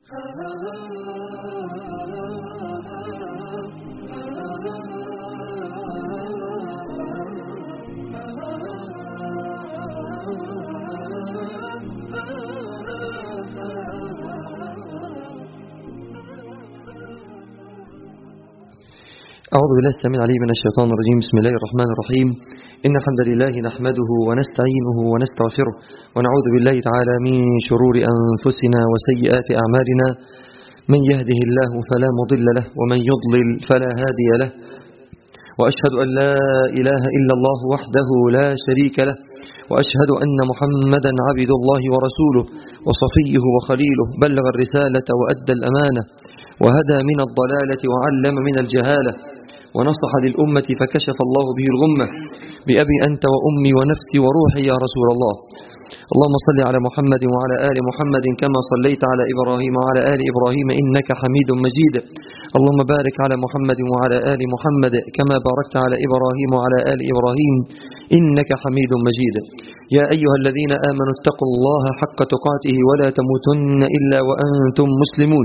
أعوذ بالله السميع العليم من الشيطان الرجيم بسم الله الرحمن الرحيم إن الحمد لله نحمده ونستعينه ونستغفره ونعوذ بالله تعالى من شرور أنفسنا وسيئات أعمالنا من يهده الله فلا مضل له ومن يضلل فلا هادي له وأشهد أن لا إله إلا الله وحده لا شريك له وأشهد أن محمدا عبد الله ورسوله وصفيه وخليله بلغ الرسالة وأدى الأمانة وهدى من الضلالة وعلم من الجهالة ونصح للأمة فكشف الله به الغمة بأبي أنت وأمي ونفسي وروحي يا رسول الله اللهم صل على محمد وعلى آل محمد كما صليت على إبراهيم وعلى آل إبراهيم إنك حميد مجيد اللهم بارك على محمد وعلى آل محمد كما باركت على إبراهيم وعلى آل إبراهيم إنك حميد مجيد يا أيها الذين آمنوا اتقوا الله حق تقاته ولا تموتن إلا وأنتم مسلمون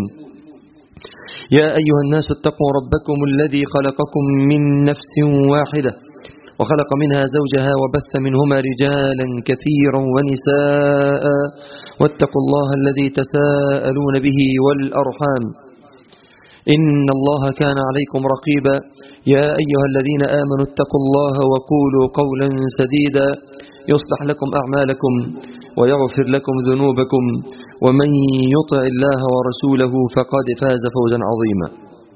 يا أيها الناس اتقوا ربكم الذي خلقكم من نفس واحدة وخلق منها زوجها وبث منهما رجالا كثيرا ونساء واتقوا الله الذي تساءلون به والأرحام إن الله كان عليكم رقيبا يا أيها الذين آمنوا اتقوا الله وقولوا قولا سديدا يصلح لكم أعمالكم ويغفر لكم ذنوبكم ومن يطع الله ورسوله فقد فاز فوزا عظيما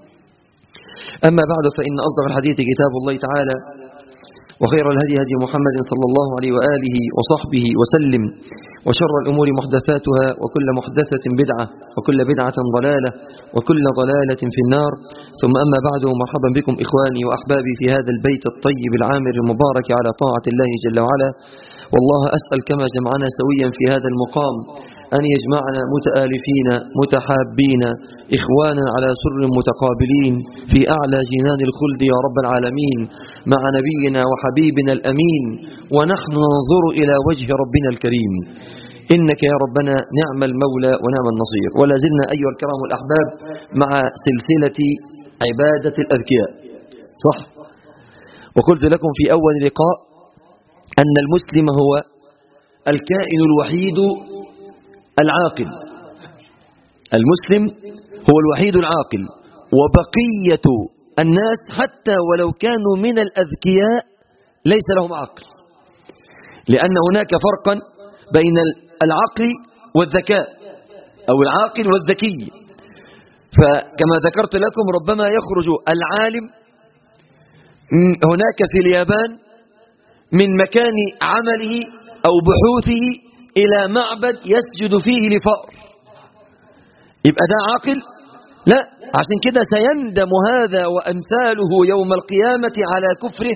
أما بعد فإن أصدق الحديث كتاب الله تعالى وخير الهدي هدي محمد صلى الله عليه وآله وصحبه وسلم وشر الأمور محدثاتها وكل محدثة بدعة وكل بدعة ضلالة وكل ضلالة في النار ثم أما بعد مرحبا بكم إخواني وأحبابي في هذا البيت الطيب العامر المبارك على طاعة الله جل وعلا والله أسأل كما جمعنا سويا في هذا المقام أن يجمعنا متآلفين متحابين إخوانا على سر متقابلين في أعلى جنان الخلد يا رب العالمين مع نبينا وحبيبنا الأمين ونحن ننظر إلى وجه ربنا الكريم إنك يا ربنا نعم المولى ونعم النصير ولا زلنا أيها الكرام الأحباب مع سلسلة عبادة الأذكياء صح وقلت لكم في أول لقاء أن المسلم هو الكائن الوحيد العاقل المسلم هو الوحيد العاقل وبقية الناس حتى ولو كانوا من الأذكياء ليس لهم عقل لأن هناك فرقا بين العقل والذكاء أو العاقل والذكي فكما ذكرت لكم ربما يخرج العالم هناك في اليابان من مكان عمله أو بحوثه إلى معبد يسجد فيه لفأر يبقى ده عاقل لا عشان كده سيندم هذا وأمثاله يوم القيامة على كفره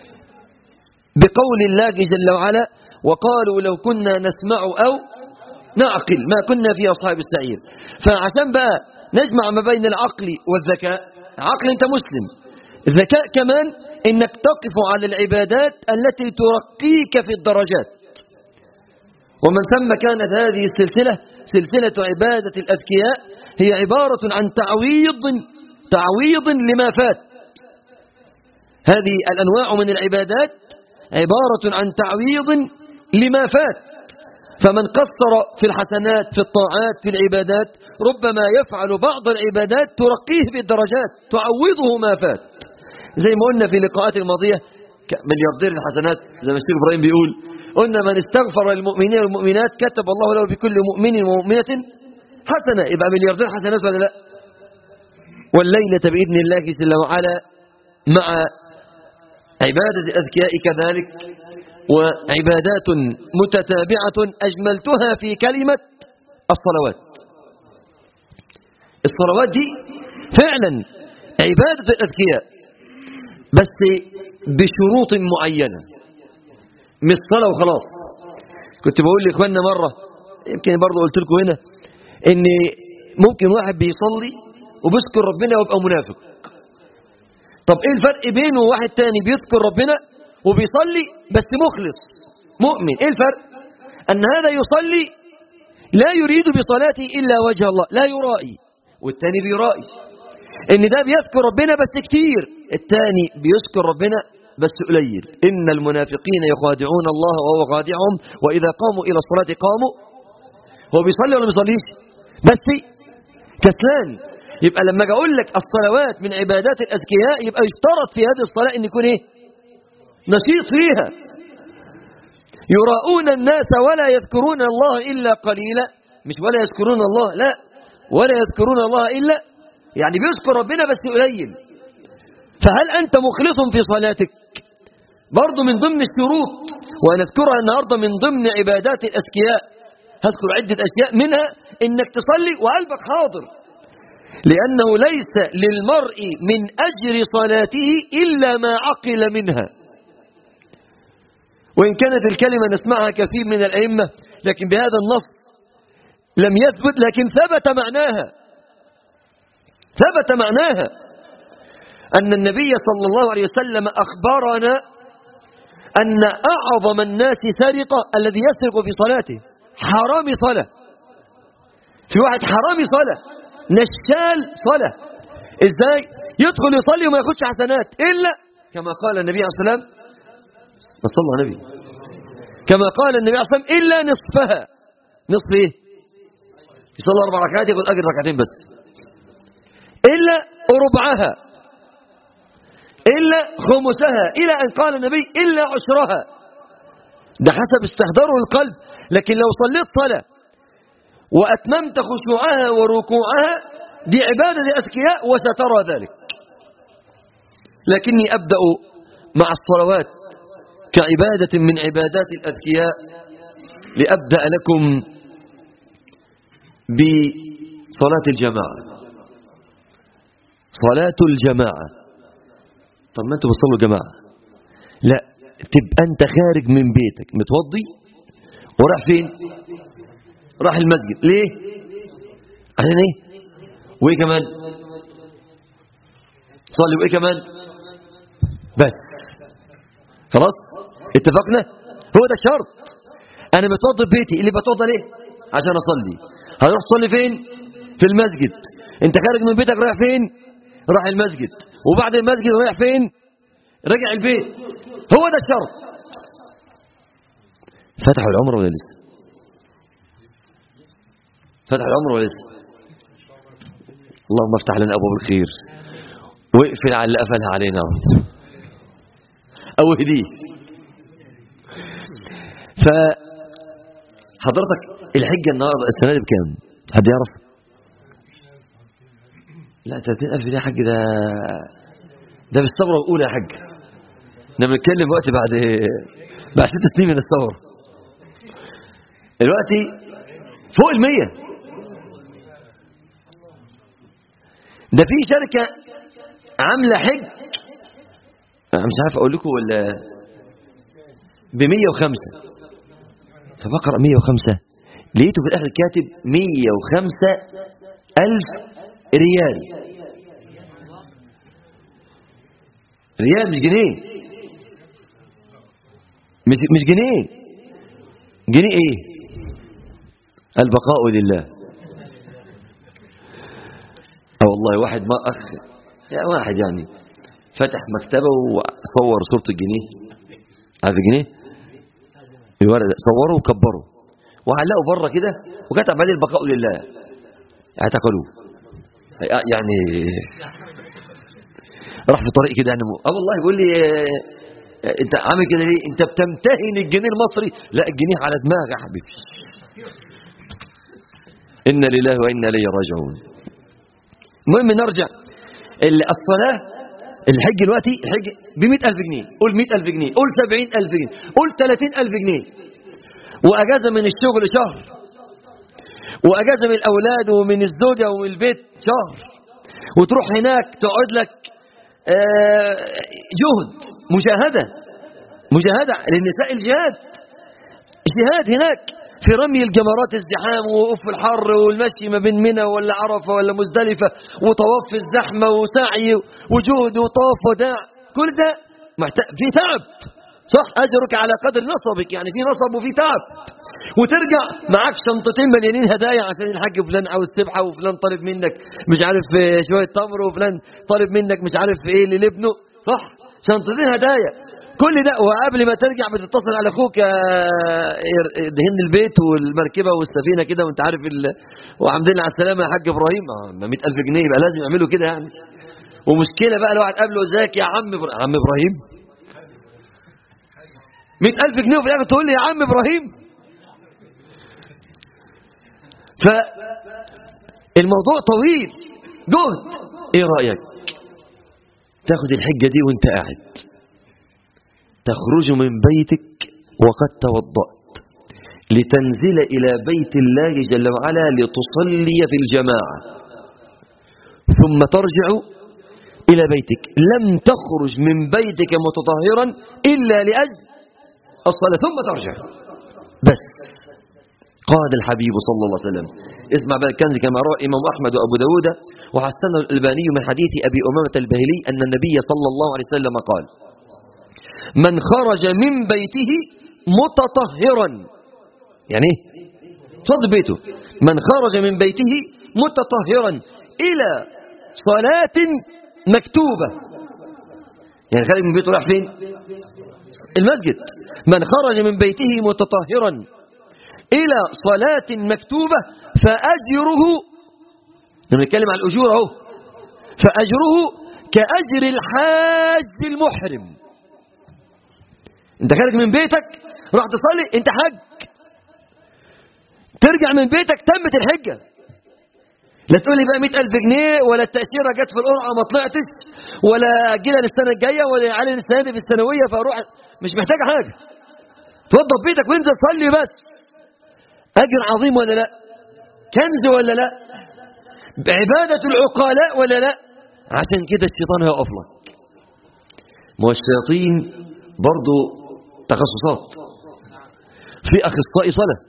بقول الله جل وعلا وقالوا لو كنا نسمع أو نعقل ما كنا في أصحاب السعير فعشان بقى نجمع ما بين العقل والذكاء عقل أنت مسلم الذكاء كمان إنك تقف على العبادات التي ترقيك في الدرجات ومن ثم كانت هذه السلسلة سلسلة عبادة الأذكياء هي عبارة عن تعويض تعويض لما فات هذه الأنواع من العبادات عبارة عن تعويض لما فات فمن قصر في الحسنات في الطاعات في العبادات ربما يفعل بعض العبادات ترقيه في الدرجات تعوضه ما فات زي ما قلنا في اللقاءات الماضية ملياردير الحسنات زي ما الشيخ إبراهيم بيقول قلنا من استغفر للمؤمنين والمؤمنات كتب الله له بكل مؤمن ومؤمنة حسنة يبقى ملياردير حسنات ولا لا والليلة بإذن الله جل وعلا مع عبادة الأذكياء كذلك وعبادات متتابعة أجملتها في كلمة الصلوات الصلوات دي فعلا عبادة الأذكياء بس بشروط معينة مش صلاة وخلاص كنت بقول لإخواننا مرة يمكن برضه قلت لكم هنا إن ممكن واحد بيصلي وبيذكر ربنا ويبقى منافق طب إيه الفرق بينه وواحد تاني بيذكر ربنا وبيصلي بس مخلص مؤمن إيه الفرق أن هذا يصلي لا يريد بصلاته إلا وجه الله لا يرائي والتاني بيرائي إن ده بيذكر ربنا بس كتير التاني بيذكر ربنا بس قليل إن المنافقين يخادعون الله وهو خادعهم وإذا قاموا إلى الصلاة قاموا هو بيصلي ولا بيصليش بس كسلان يبقى لما اجي اقول لك الصلوات من عبادات الاذكياء يبقى يشترط في هذه الصلاه ان يكون ايه نشيط فيها يراؤون الناس ولا يذكرون الله الا قليلا مش ولا يذكرون الله لا ولا يذكرون الله الا يعني بيذكر ربنا بس قليل فهل انت مخلص في صلاتك برضه من ضمن الشروط ونذكرها النهارده من ضمن عبادات الاذكياء هذكر عده اشياء منها انك تصلي وقلبك حاضر لأنه ليس للمرء من أجر صلاته إلا ما عقل منها وإن كانت الكلمة نسمعها كثير من الأئمة لكن بهذا النص لم يثبت لكن ثبت معناها ثبت معناها أن النبي صلى الله عليه وسلم أخبرنا أن أعظم الناس سرقة الذي يسرق في صلاته حرام صلاة في واحد حرامي صلاة نشال صلاة ازاي يدخل يصلي وما ياخدش حسنات إلا كما قال النبي عليه الصلاة والسلام ما صلى على النبي كما قال النبي عليه الصلاة والسلام إلا نصفها نصف ايه يصلي أربع ركعات ياخد أجر ركعتين بس إلا ربعها إلا خمسها إلى أن قال النبي إلا عشرها ده حسب استهداره القلب لكن لو صليت صلاة وأتممت خشوعها وركوعها دي عبادة الأذكياء وسترى ذلك لكني أبدأ مع الصلوات كعبادة من عبادات الأذكياء لأبدأ لكم بصلاة الجماعة صلاة الجماعة طب ما انتوا بتصلوا جماعة لا تبقى انت خارج من بيتك متوضي وراح فين راح المسجد ليه عشان ايه وايه كمان صلي وايه كمان بس خلاص اتفقنا هو ده الشرط انا متوضي في بيتي اللي بتوضى ليه عشان اصلي هروح تصلي فين في المسجد انت خارج من بيتك رايح فين راح المسجد وبعد المسجد رايح فين رجع البيت هو ده الشرط فتحوا العمر ولا لسه فتح العمر ولا لسه اللهم افتح لنا ابواب الخير واقفل على اللي قفلها علينا او اهديه فحضرتك الحجه النهارده السنه دي بكام حد يعرف لا 30000 جنيه يا حاج ده ده في الثوره الاولى يا حاج احنا بنتكلم وقت بعد بعد ست سنين من الثوره دلوقتي فوق المية ده في شركة عاملة حج أنا مش عارف أقول لكم ولا ب 105 فبقرأ 105 لقيته في الآخر كاتب 105 ألف ريال ريال مش جنيه مش مش جنيه جنيه ايه البقاء لله اه والله واحد ما اخ يا واحد يعني فتح مكتبه وصور صورة الجنيه عارف الجنيه الورق ده صوره وكبره وعلقه بره كده وكتب عليه البقاء لله اعتقلوه يعني راح في طريق كده يعني اه والله بيقول لي اه انت عامل كده ليه انت بتمتهن الجنيه المصري لا الجنيه على دماغي يا حبيبي إنا لله وإنا إليه راجعون المهم نرجع الصلاة الحج دلوقتي الحج ب ألف جنيه قول 100000 جنيه قول 70000 جنيه قول 30000 جنيه وأجازة من الشغل شهر وأجازة من الأولاد ومن الزوجة ومن البيت شهر وتروح هناك تقعد لك جهد مجاهدة مجاهدة للنساء الجهاد اجتهاد هناك في رمي الجمرات الزحام ووقوف الحر والمشي ما بين منى ولا عرفة ولا مزدلفة وطواف في الزحمة وسعي وجهد وطواف وداع كل ده محتاج في تعب صح أجرك على قدر نصبك يعني في نصب وفي تعب وترجع معاك شنطتين مليانين هدايا عشان الحاج فلان عاوز سبحة وفلان طالب منك مش عارف آه، شوية تمر وفلان طالب منك مش عارف ايه لابنه صح شنطتين هدايا كل ده وقبل ما ترجع بتتصل على اخوك آه، دهن البيت والمركبه والسفينه كده وانت عارف ال... وحمد لله على السلامه يا حاج ابراهيم آه، ما 100000 جنيه يبقى لازم يعملوا كده يعني ومشكله بقى لو واحد قابله ازيك يا عم إبرا- عم ابراهيم 100000 جنيه وفي الاخر تقول لي يا عم ابراهيم فالموضوع طويل جهد ايه رايك تاخد الحجه دي وانت قاعد تخرج من بيتك وقد توضأت لتنزل إلى بيت الله جل وعلا لتصلي في الجماعة ثم ترجع إلى بيتك لم تخرج من بيتك متطهرا إلا لأجل الصلاة ثم ترجع بس قال الحبيب صلى الله عليه وسلم اسمع بقى الكنز كما روى إمام أحمد وأبو داود وحسنه الألباني من حديث أبي أمامة البهلي أن النبي صلى الله عليه وسلم قال من خرج من بيته متطهرا يعني ايه صد بيته من خرج من بيته متطهرا إلى صلاة مكتوبة يعني خارج من بيته راح فين المسجد من خرج من بيته متطهرا إلى صلاة مكتوبة فأجره لما نتكلم عن الأجور أهو فأجره كأجر الحاج المحرم انت خارج من بيتك راح تصلي انت حج ترجع من بيتك تمت الحجة لا تقول لي بقى 100000 جنيه ولا التأشيرة جت في القرعة ما طلعتش ولا أجلها للسنة الجاية ولا علي السنة دي في الثانوية فأروح مش محتاجة حاجة توضب بيتك وانزل صلي بس أجر عظيم ولا لا كنز ولا لا عبادة العقلاء ولا لا عشان كده الشيطان هيقف لك ما هو الشياطين برضو تخصصات في أخصائي صلاة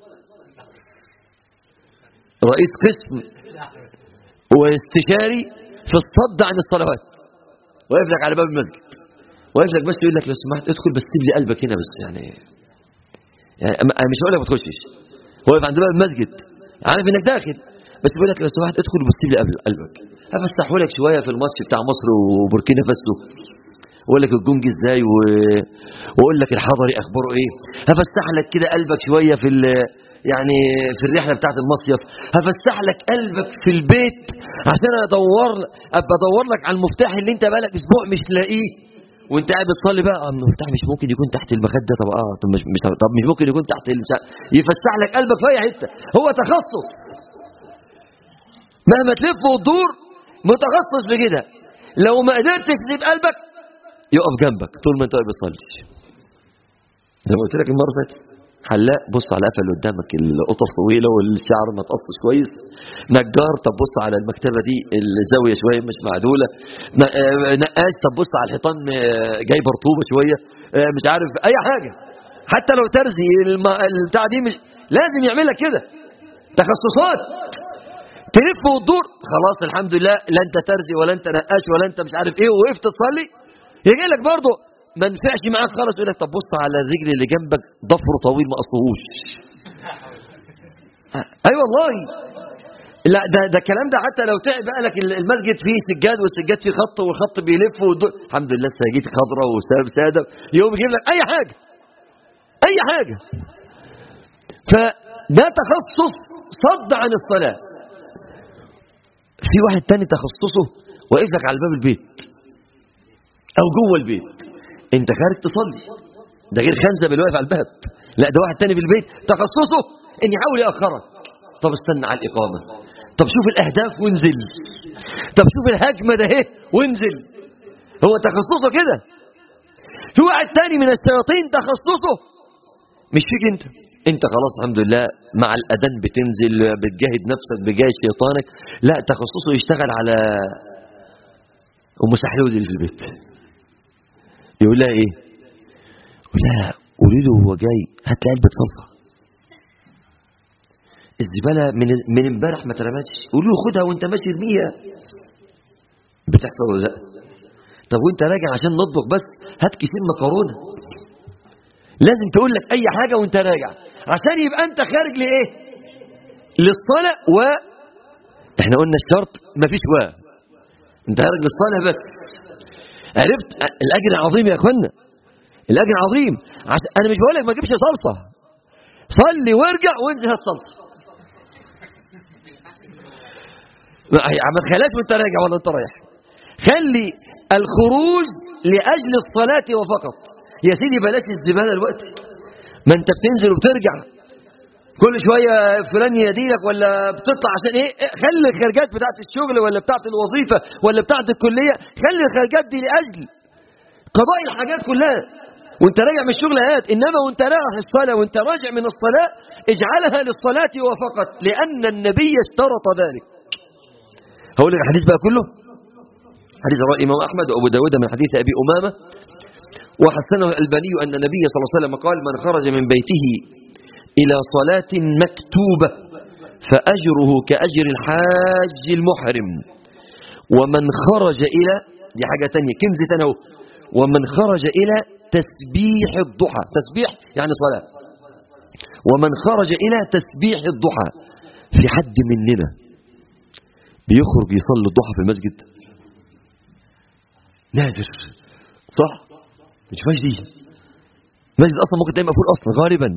رئيس قسم واستشاري في الصد عن الصلوات واقف لك على باب المسجد واقف لك بس يقول لك لو سمحت ادخل بس سيب لي قلبك هنا بس يعني يعني أنا مش هقول لك ما تخشش واقف عند باب المسجد عارف انك داخل بس بيقول لك لو سمحت ادخل بس سيب لي قلبك هفسحه لك شويه في الماتش بتاع مصر وبوركينا فاسو واقول لك الجونج ازاي و... واقول لك الحضري اخباره ايه هفسح لك كده قلبك شويه في ال... يعني في الرحله بتاعت المصيف هفسح لك قلبك في البيت عشان ادور ابقى ادور لك على المفتاح اللي انت بقالك اسبوع مش لاقيه وانت قاعد بتصلي بقى اه المفتاح مش ممكن يكون تحت المخده طب اه طب مش, مش طب مش ممكن يكون تحت المسا... يفسح لك قلبك في اي حته هو تخصص مهما تلف وتدور متخصص في كده لو ما قدرتش تسيب قلبك يقف جنبك طول ما انت واقف بتصلي زي ما قلت لك المره اللي فاتت حلاق بص على القفا اللي قدامك القطط طويله والشعر ما تقصش كويس نجار طب بص على المكتبه دي الزاويه شويه مش معدوله نقاش طب بص على الحيطان جايبه رطوبه شويه مش عارف اي حاجه حتى لو ترزي البتاع دي مش لازم يعملها كده تخصصات تلف وتدور خلاص الحمد لله لا انت ترزي ولا انت نقاش ولا انت مش عارف ايه وقفت تصلي يجي لك برضه ما نفعش معاك خالص يقول لك طب بص على الرجل اللي جنبك ضفره طويل ما قصهوش اي أيوة والله لا ده ده الكلام ده حتى لو تعب بقى لك المسجد فيه سجاد والسجاد فيه خط والخط بيلف والدو... الحمد لله السجاجيد خضراء وساده يقوم يجيب لك اي حاجه اي حاجه فده تخصص صد عن الصلاه في واحد تاني تخصصه واقف لك على باب البيت او جوه البيت انت خارج تصلي ده غير خنزه اللي واقف على الباب لا ده واحد تاني في البيت تخصصه ان يحاول ياخرك طب استنى على الاقامه طب شوف الاهداف وانزل طب شوف الهجمه ده اهي وانزل هو تخصصه كده في واحد تاني من الشياطين تخصصه مش فيك انت انت خلاص الحمد لله مع الاذان بتنزل بتجاهد نفسك بجاهد شيطانك لا تخصصه يشتغل على ام سحلول اللي في البيت يقول لها ايه يقول لها قولي له هو جاي هات لي علبه صلصه الزباله من من امبارح ما اترمتش قول له خدها وانت ماشي ارميها بتحصل ولا لا طب وانت راجع عشان نطبخ بس هات كيسين مكرونه لازم تقول لك اي حاجه وانت راجع عشان يبقى انت خارج لايه للصلاه و احنا قلنا الشرط مفيش و انت خارج للصلاه بس عرفت الاجر عظيم يا اخوانا الاجر عظيم عش... انا مش بقول لك ما تجيبش صلصه صلي وارجع وانزل هات صلصه ما ما تخليهاش وانت راجع ولا انت رايح خلي الخروج لاجل الصلاه وفقط يا سيدي بلاش الزباله دلوقتي ما انت بتنزل وبترجع كل شويه فلان يديلك ولا بتطلع عشان ايه خلي الخارجات بتاعت الشغل ولا بتاعت الوظيفه ولا بتاعت الكليه خلي الخارجات دي لاجل قضاء الحاجات كلها وانت راجع من الشغل هات انما وانت رايح الصلاه وانت راجع من الصلاه اجعلها للصلاه وفقط لان النبي اشترط ذلك هقول لك الحديث بقى كله حديث رواه الامام احمد وابو داود من حديث ابي امامه وحسنه الالباني ان النبي صلى الله عليه وسلم قال من خرج من بيته الى صلاه مكتوبه فاجره كاجر الحاج المحرم ومن خرج الى دي حاجه ثانيه كنز تاني ومن خرج الى تسبيح الضحى تسبيح يعني صلاه ومن خرج الى تسبيح الضحى في حد مننا بيخرج يصلي الضحى في المسجد نادر صح مش فاش دي المسجد اصلا ممكن تلاقيه مقفول اصلا غالبا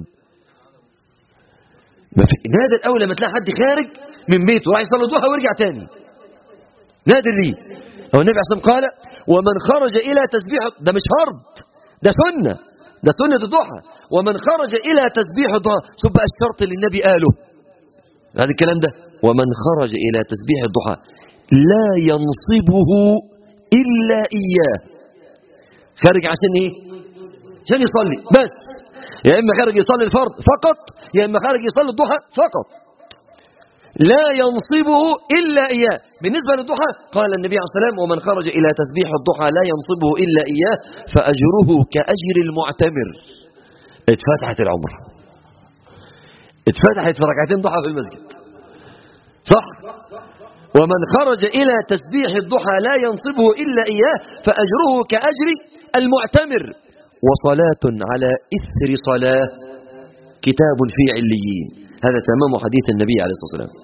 ما في نادر اول لما تلاقي حد خارج من بيته راح يصلي الضحى ويرجع تاني نادر ليه هو النبي عليه الصلاه قال ومن خرج الى تسبيح ده مش فرض ده سنه ده سنه الضحى ومن خرج الى تسبيح الضحى شوف بقى الشرط اللي النبي قاله هذا الكلام ده ومن خرج الى تسبيح الضحى لا ينصبه الا اياه خارج عشان ايه عشان يصلي بس يا اما خارج يصلي الفرض فقط يا اما خارج يصلي الضحى فقط لا ينصبه الا اياه بالنسبه للضحى قال النبي عليه الصلاه والسلام ومن خرج الى تسبيح الضحى لا ينصبه الا اياه فاجره كاجر المعتمر اتفتحت العمره اتفتحت في ركعتين ضحى في المسجد صح ومن خرج إلى تسبيح الضحى لا ينصبه إلا إياه فأجره كأجر المعتمر وصلاة على إثر صلاة كتاب في عليين هذا تمام حديث النبي عليه الصلاة والسلام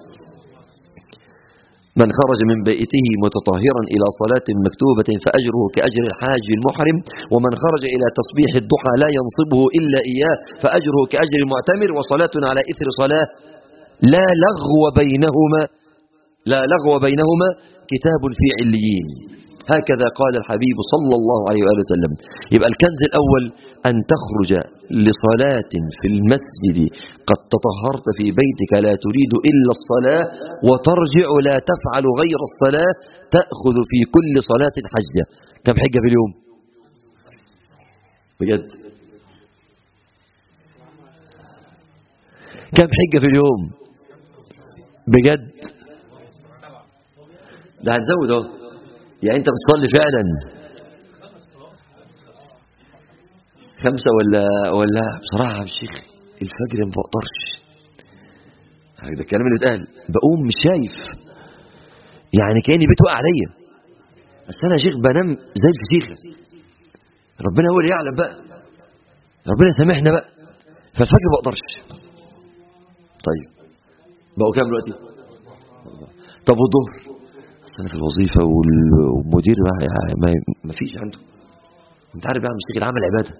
من خرج من بيته متطهرا إلى صلاة مكتوبة فأجره كأجر الحاج المحرم ومن خرج إلى تصبيح الضحى لا ينصبه إلا إياه فأجره كأجر المعتمر وصلاة على إثر صلاة لا لغو بينهما لا لغو بينهما كتاب في عليين هكذا قال الحبيب صلى الله عليه وآله وسلم يبقى الكنز الأول أن تخرج لصلاة في المسجد قد تطهرت في بيتك لا تريد إلا الصلاة وترجع لا تفعل غير الصلاة تأخذ في كل صلاة حجة كم حجة في اليوم بجد كم حجة في اليوم بجد ده هتزود اهو يعني انت بتصلي فعلا خمسة ولا ولا بصراحة يا شيخ الفجر ما بقدرش ده الكلام اللي اتقال بقوم مش شايف يعني كأني بيت وقع عليا بس انا يا شيخ بنام زي الفسيخة ربنا هو اللي يعلم بقى ربنا يسامحنا بقى فالفجر ما بقدرش طيب بقوا كام دلوقتي طب والظهر اصل انا في الوظيفه والمدير ما, ما, ما فيش عنده انت عارف بقى مش العمل عباده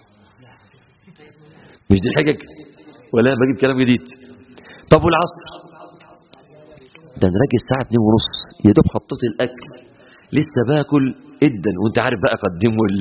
مش دي حجج ولا أنا بجيب كلام جديد طب والعصر ده انا راجع الساعه 2 ونص يا دوب حطيت الاكل لسه باكل ادا وانت عارف بقى قدموا ال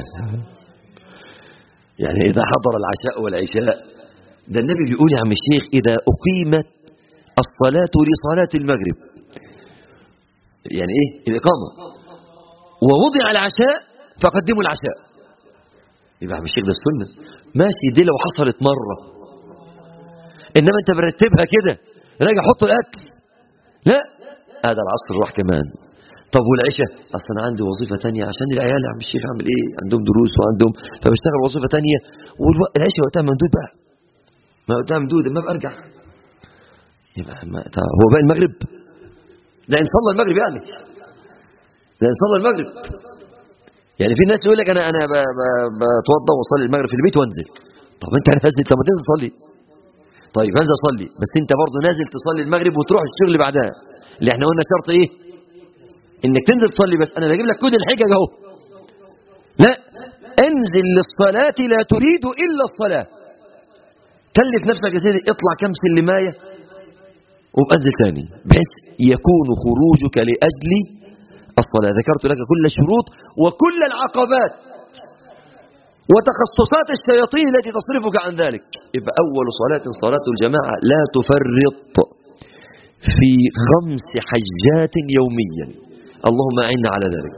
يعني اذا حضر العشاء والعشاء ده النبي بيقول يا عم الشيخ اذا اقيمت الصلاه لصلاه المغرب يعني ايه الاقامه ووضع العشاء فقدموا العشاء يبقى عم الشيخ ده السنه ماشي دي لو حصلت مره انما انت مرتبها كده راجع حط الاكل لا هذا العصر راح كمان طب والعشاء اصل انا عندي وظيفه تانية عشان العيال يا عم الشيخ اعمل ايه عندهم دروس وعندهم فبشتغل وظيفه تانية والعشاء وقتها ممدود بقى ما وقتها ممدود ما برجع يبقى ما هو بقى المغرب ده ان صلى المغرب يعني ده ان صلى المغرب يعني في ناس يقول لك انا انا ب- ب- بتوضى واصلي المغرب في البيت وانزل طب انت نازل طب ما تنزل تصلي طيب انزل صلي بس انت برضه نازل تصلي المغرب وتروح الشغل بعدها اللي احنا قلنا شرط ايه انك تنزل تصلي بس انا بجيب لك كل الحجج اهو لا انزل للصلاة لا تريد الا الصلاة كلف نفسك يا سيدي اطلع كم سلمايه وابقى انزل ثاني بحيث يكون خروجك لاجل الصلاة ذكرت لك كل الشروط وكل العقبات وتخصصات الشياطين التي تصرفك عن ذلك يبقى أول صلاة صلاة الجماعة لا تفرط في خمس حجات يوميا اللهم أعنا على ذلك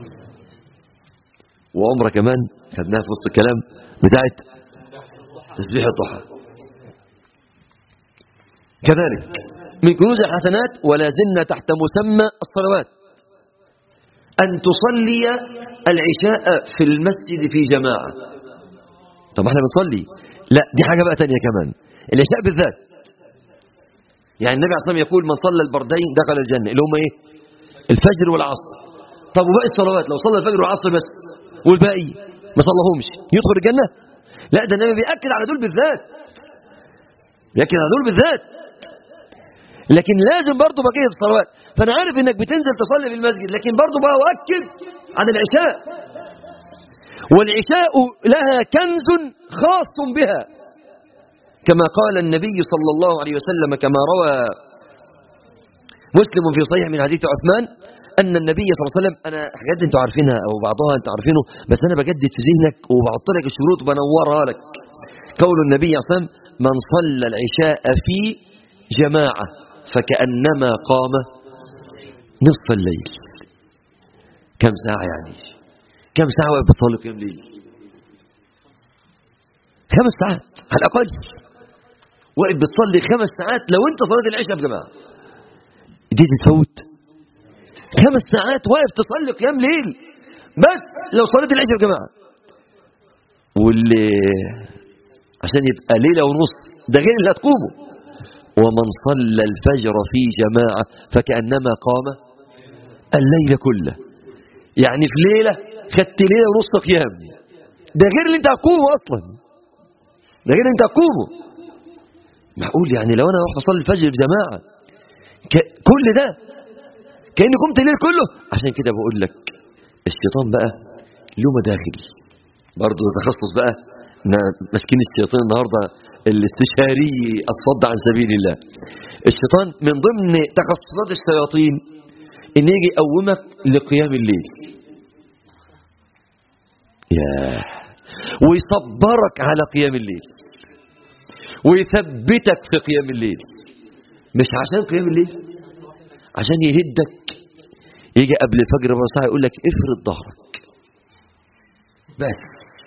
وعمرة كمان خدناها في وسط الكلام بتاعت تسبيح الضحى كذلك من كنوز الحسنات ولا زلنا تحت مسمى الصلوات أن تصلي العشاء في المسجد في جماعة طب احنا بنصلي لا دي حاجة بقى تانية كمان العشاء بالذات يعني النبي عليه الصلاة والسلام يقول من صلى البردين دخل الجنة اللي هم ايه الفجر والعصر طب وباقي الصلوات لو صلى الفجر والعصر بس والباقي ما صلىهمش يدخل الجنة لا ده النبي بيأكد على دول بالذات بيأكد على دول بالذات لكن لازم برضه بقية الصلوات فأنا عارف إنك بتنزل تصلي في المسجد لكن برضه بقى أؤكد عن العشاء والعشاء لها كنز خاص بها كما قال النبي صلى الله عليه وسلم كما روى مسلم في صحيح من حديث عثمان أن النبي صلى الله عليه وسلم أنا حاجات دي أنتوا عارفينها أو بعضها أنتوا عارفينه بس أنا بجدد في ذهنك وبحط لك الشروط وبنورها لك قول النبي صلى الله عليه وسلم من صلى العشاء في جماعة فكأنما قام نصف الليل كم ساعة يعني كم ساعة واقف بتصلي قيام ليل خمس ساعات على الأقل واقف بتصلي خمس ساعات لو أنت صليت العشاء في جماعة دي تتفوت خمس ساعات واقف تصلي قيام ليل بس لو صليت العشاء في جماعة واللي عشان يبقى ليلة ونص ده غير اللي هتقومه ومن صلى الفجر في جماعة فكأنما قام الليل كله يعني في ليلة خدت ليلة ونص قيام ده غير اللي انت هتقومه اصلا ده غير اللي انت هتقومه معقول يعني لو انا رحت اصلي الفجر في جماعة ك- كل ده كأني قمت الليل كله عشان كده بقول لك الشيطان بقى له مداخل برضه تخصص بقى نا- ماسكين الشيطان النهارده الاستشاري الصد عن سبيل الله الشيطان من ضمن تخصصات الشياطين ان يجي يقومك لقيام الليل ياه ويصبرك على قيام الليل ويثبتك في قيام الليل مش عشان قيام الليل عشان يهدك يجي قبل الفجر بربع ساعه يقول لك افرد ظهرك بس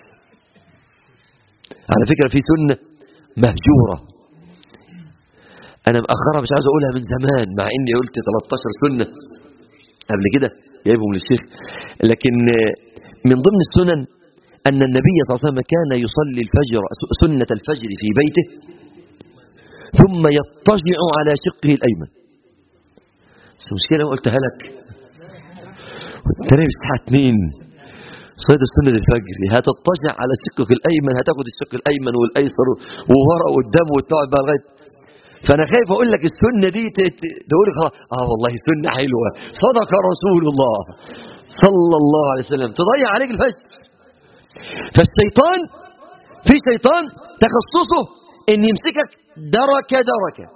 على فكره في سنه مهجوره انا مأخرها مش عايز اقولها من زمان مع اني قلت 13 سنه قبل كده جايبهم للشيخ لكن من ضمن السنن أن النبي صلى الله عليه وسلم كان يصلي الفجر سنة الفجر في بيته ثم يضطجع على شقه الأيمن بس المشكلة أنا قلتها لك وانت نايم الساعة 2 صلاة السنة الفجر هتضطجع على شقك الأيمن هتاخد الشق الأيمن والأيسر وورا وقدام وتقعد بقى لغاية فأنا خايف أقول لك السنة دي ت- ت- تقول خلاص آه والله سنة حلوة صدق رسول الله صلى الله عليه وسلم تضيع عليك الفجر فالشيطان في شيطان تخصصه ان يمسكك دركة دركة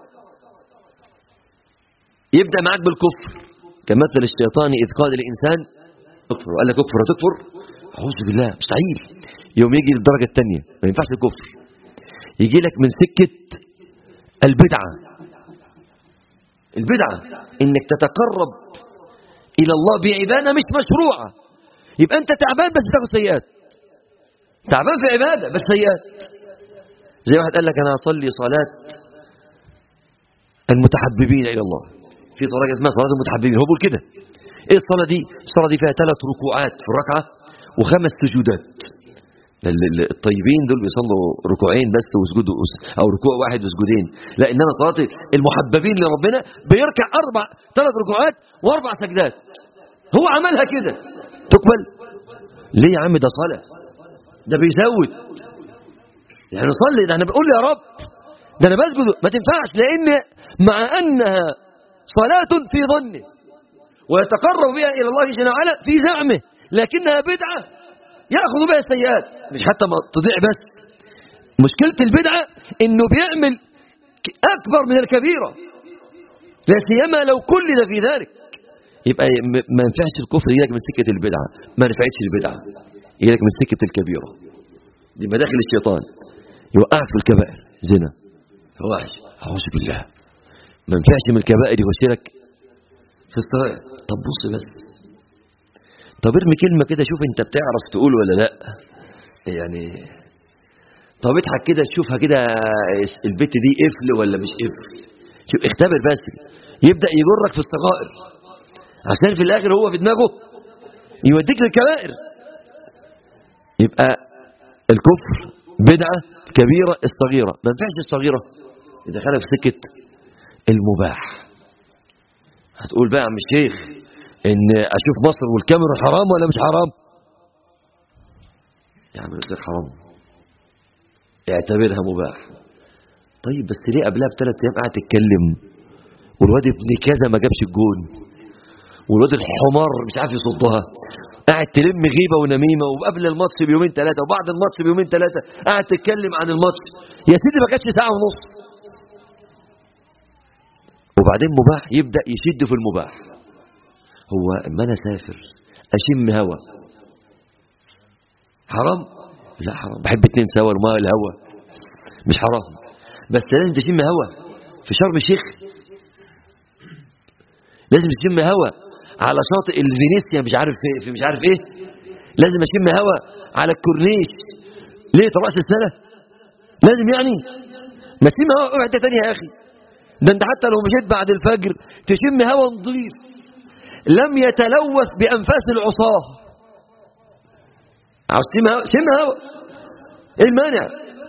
يبدأ معاك بالكفر كمثل الشيطان إذ قال الإنسان اكفر وقال لك اكفر هتكفر أعوذ بالله مستحيل يوم يجي للدرجة الثانية ما ينفعش الكفر يجي لك من سكة البدعة البدعة انك تتقرب الى الله بعبادة مش مشروعة يبقى انت تعبان بس تاخد سيئات تعبان في عبادة بس سيئات زي واحد قال لك انا اصلي صلاة المتحببين الى الله في صلاة اسمها صلاة المتحببين هو بيقول كده ايه الصلاة دي الصلاة دي فيها ثلاث ركوعات في الركعة وخمس سجودات ال- ال- الطيبين دول بيصلوا ركوعين بس وسجود او ركوع واحد وسجودين لا انما صلاه المحببين لربنا بيركع اربع ثلاث ركوعات واربع سجدات هو عملها كده تقبل ليه يا عم ده صلاة ده بيزود يعني صلي ده انا بقول يا رب ده انا بسجد ما تنفعش لان مع انها صلاة في ظنه ويتقرب بها الى الله جل وعلا في زعمه لكنها بدعة ياخذ بها السيئات مش حتى ما تضيع بس مشكلة البدعة انه بيعمل اكبر من الكبيرة لا سيما لو كلنا في ذلك يبقى ما ينفعش الكفر يجيلك من سكة البدعة ما نفعتش البدعة يجيلك من سكة الكبيرة دي مداخل الشيطان يوقعك في الكبائر زنا فواحش أعوذ بالله ما ينفعش من الكبائر يخش لك في الصغير طب بص بس طب ارمي كلمة كده شوف انت بتعرف تقول ولا لا يعني طب اضحك كده تشوفها كده البت دي قفل ولا مش قفل شوف اختبر بس يبدأ يجرك في الصغائر عشان في الاخر هو في دماغه يوديك للكبائر يبقى الكفر بدعة كبيرة الصغيرة ما ينفعش الصغيرة إذا خلف سكة المباح هتقول بقى يا عم الشيخ إن أشوف مصر والكاميرا حرام ولا مش حرام يا عم قلت لك حرام اعتبرها مباح طيب بس ليه قبلها بثلاث أيام قاعد تتكلم والواد ابن كذا ما جابش الجون والواد الحمار مش عارف يصدها قاعد تلم غيبة ونميمة وقبل الماتش بيومين ثلاثة وبعد الماتش بيومين ثلاثة قاعد تتكلم عن الماتش يا سيدي ما كانش ساعة ونص وبعدين مباح يبدأ يشد في المباح هو اما انا اسافر اشم هوا حرام لا حرام بحب اتنين سوا الماء الهوا مش حرام بس لازم تشم هوا في شرم الشيخ لازم تشم هوا على شاطئ الفينيسيا مش عارف في, في مش عارف ايه لازم اشم هوا على الكورنيش ليه راس السنه لازم يعني ما تشم هوا واحده ثانيه يا اخي ده انت حتى لو مشيت بعد الفجر تشم هوا نظيف لم يتلوث بانفاس العصاه عاوز تشم هوا شم هوا ايه المانع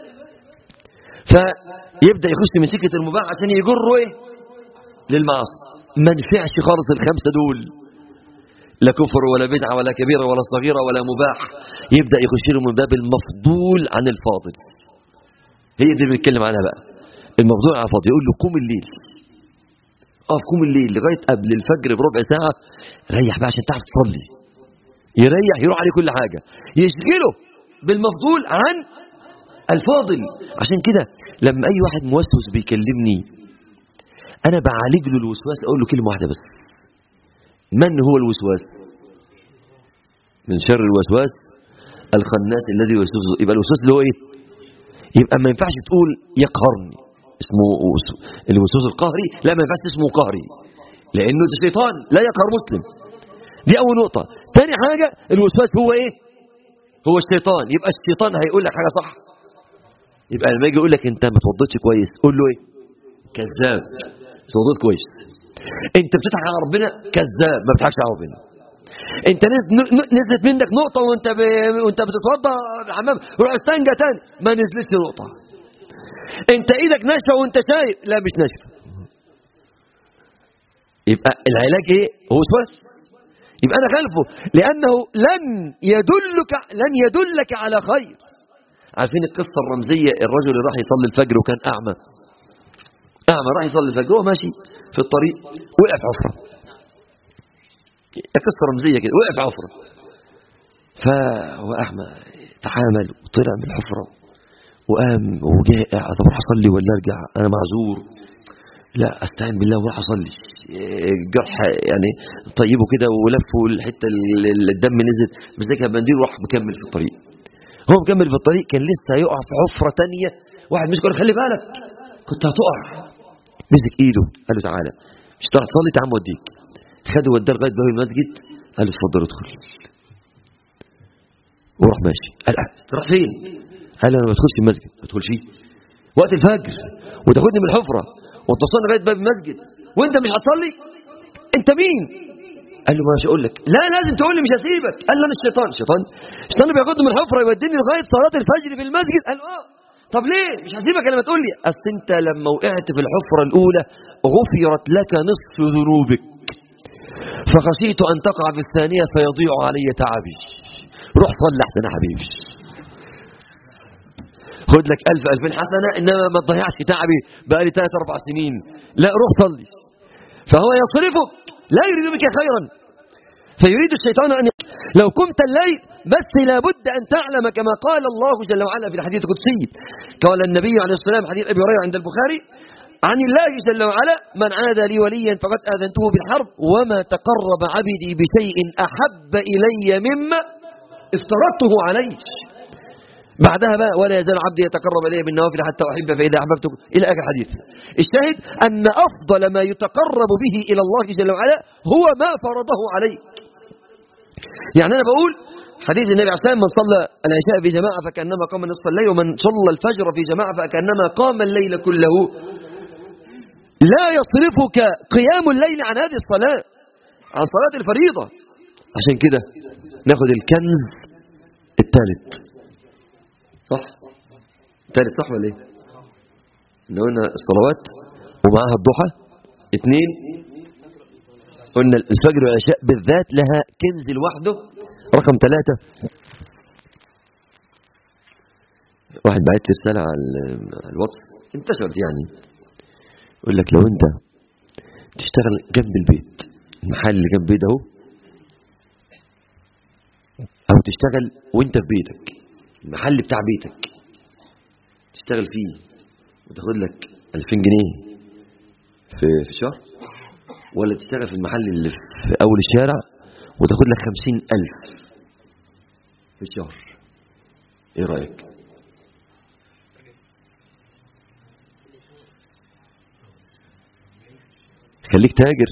فيبدا يخش من سكه المباح عشان يجره ايه للمعاصي ما نفعش خالص الخمسه دول لا كفر ولا بدعه ولا كبيره ولا صغيره ولا مباح يبدا يخش له من باب المفضول عن الفاضل هي دي اللي بنتكلم عنها بقى المفضول عن الفاضل يقول له قوم الليل اقف قوم الليل لغايه قبل الفجر بربع ساعه ريح بقى عشان تعرف تصلي يريح يروح عليه كل حاجه يشغله بالمفضول عن الفاضل عشان كده لما اي واحد موسوس بيكلمني انا بعالج له الوسواس اقول له كلمه واحده بس من هو الوسواس من شر الوسواس الخناس الذي يوسوس يبقى الوسواس اللي هو ايه يبقى ما ينفعش تقول يقهرني اسمه الوسواس القهري لا ما ينفعش اسمه قهري لانه ده شيطان لا يقهر مسلم دي اول نقطه ثاني حاجه الوسواس هو ايه هو الشيطان يبقى الشيطان هيقول لك حاجه صح يبقى لما يجي يقول لك انت ما توضيتش كويس قول له ايه كذاب توضيت كويس انت بتضحك على ربنا كذاب ما بتضحكش على ربنا انت نزلت منك نقطة وانت ب... وانت بتتوضى الحمام روح استنجى تاني ما نزلتش نقطة انت ايدك ناشفة وانت شايف لا مش ناشفة يبقى العلاج ايه هو وسواس يبقى انا خلفه لانه لن يدلك لن يدلك على خير عارفين القصة الرمزية الرجل اللي راح يصلي الفجر وكان اعمى اعمى راح يصلي الفجر وهو ماشي في الطريق وقع في حفرة قصة رمزية كده وقع في حفرة فهو أعمى تحامل وطلع من الحفرة وقام وجائع طب اروح اصلي ولا ارجع انا معذور لا استعين بالله واروح اصلي الجرح يعني طيبه كده ولفه الحته اللي الدم نزل مسكها بمنديل وراح مكمل في الطريق هو مكمل في الطريق كان لسه هيقع في حفره ثانيه واحد مسكه قال خلي بالك كنت هتقع مسك ايده قال له تعالى مش هتعرف تصلي تعال اوديك خده وداه لغايه باب المسجد قال له اتفضل ادخل وراح ماشي قال تروح فين؟ قال انا ما بدخلش المسجد ما بدخلش وقت الفجر وتاخدني من الحفره وتصلي لغايه باب المسجد وانت مش هتصلي؟ انت مين؟ قال له مش هقول لك لا لازم تقول لي مش هسيبك قال له انا الشيطان الشيطان الشيطان بياخدني من الحفره يوديني لغايه صلاه الفجر في المسجد قال اه طب ليه مش هسيبك لما تقول لي اصل انت لما وقعت في الحفره الاولى غفرت لك نصف ذنوبك فخشيت أن تقع في الثانية فيضيع علي تعبي روح صلي احسن يا حبيبي خد لك ألف ألفين حسنة إنما ما تضيعش تعبي بقى لي ثلاث أربع سنين لا روح صلي فهو يصرفك لا يريد بك خيرا فيريد الشيطان أن لو قمت الليل بس لابد أن تعلم كما قال الله جل وعلا في الحديث القدسي قال النبي عليه الصلاة والسلام حديث أبي هريرة عند البخاري عن الله جل وعلا من عاد لي وليا فقد آذنته بالحرب وما تقرب عبدي بشيء أحب إلي مما افترضته عليه بعدها بقى ولا يزال عبدي يتقرب الي بالنوافل حتى احبه فاذا احببته الى اخر الحديث. الشاهد ان افضل ما يتقرب به الى الله جل وعلا هو ما فرضه عليك. يعني انا بقول حديث النبي عليه الصلاه والسلام من صلى العشاء في جماعه فكانما قام نصف الليل ومن صلى الفجر في جماعه فكانما قام الليل كله. لا يصرفك قيام الليل عن هذه الصلاه عن صلاه الفريضه. عشان كده ناخد الكنز الثالث صح ثالث صح ولا ايه احنا قلنا الصلوات ومعاها الضحى اثنين قلنا الفجر والعشاء بالذات لها كنز لوحده رقم ثلاثة واحد بعت لي رسالة على على الواتس انتشرت يعني يقول لك لو انت تشتغل جنب البيت المحل اللي جنب البيت اهو او تشتغل وانت في بيتك المحل بتاع بيتك تشتغل فيه وتاخد لك 2000 جنيه في في شهر ولا تشتغل في المحل اللي في اول الشارع وتاخد لك 50000 في الشهر ايه رايك خليك تاجر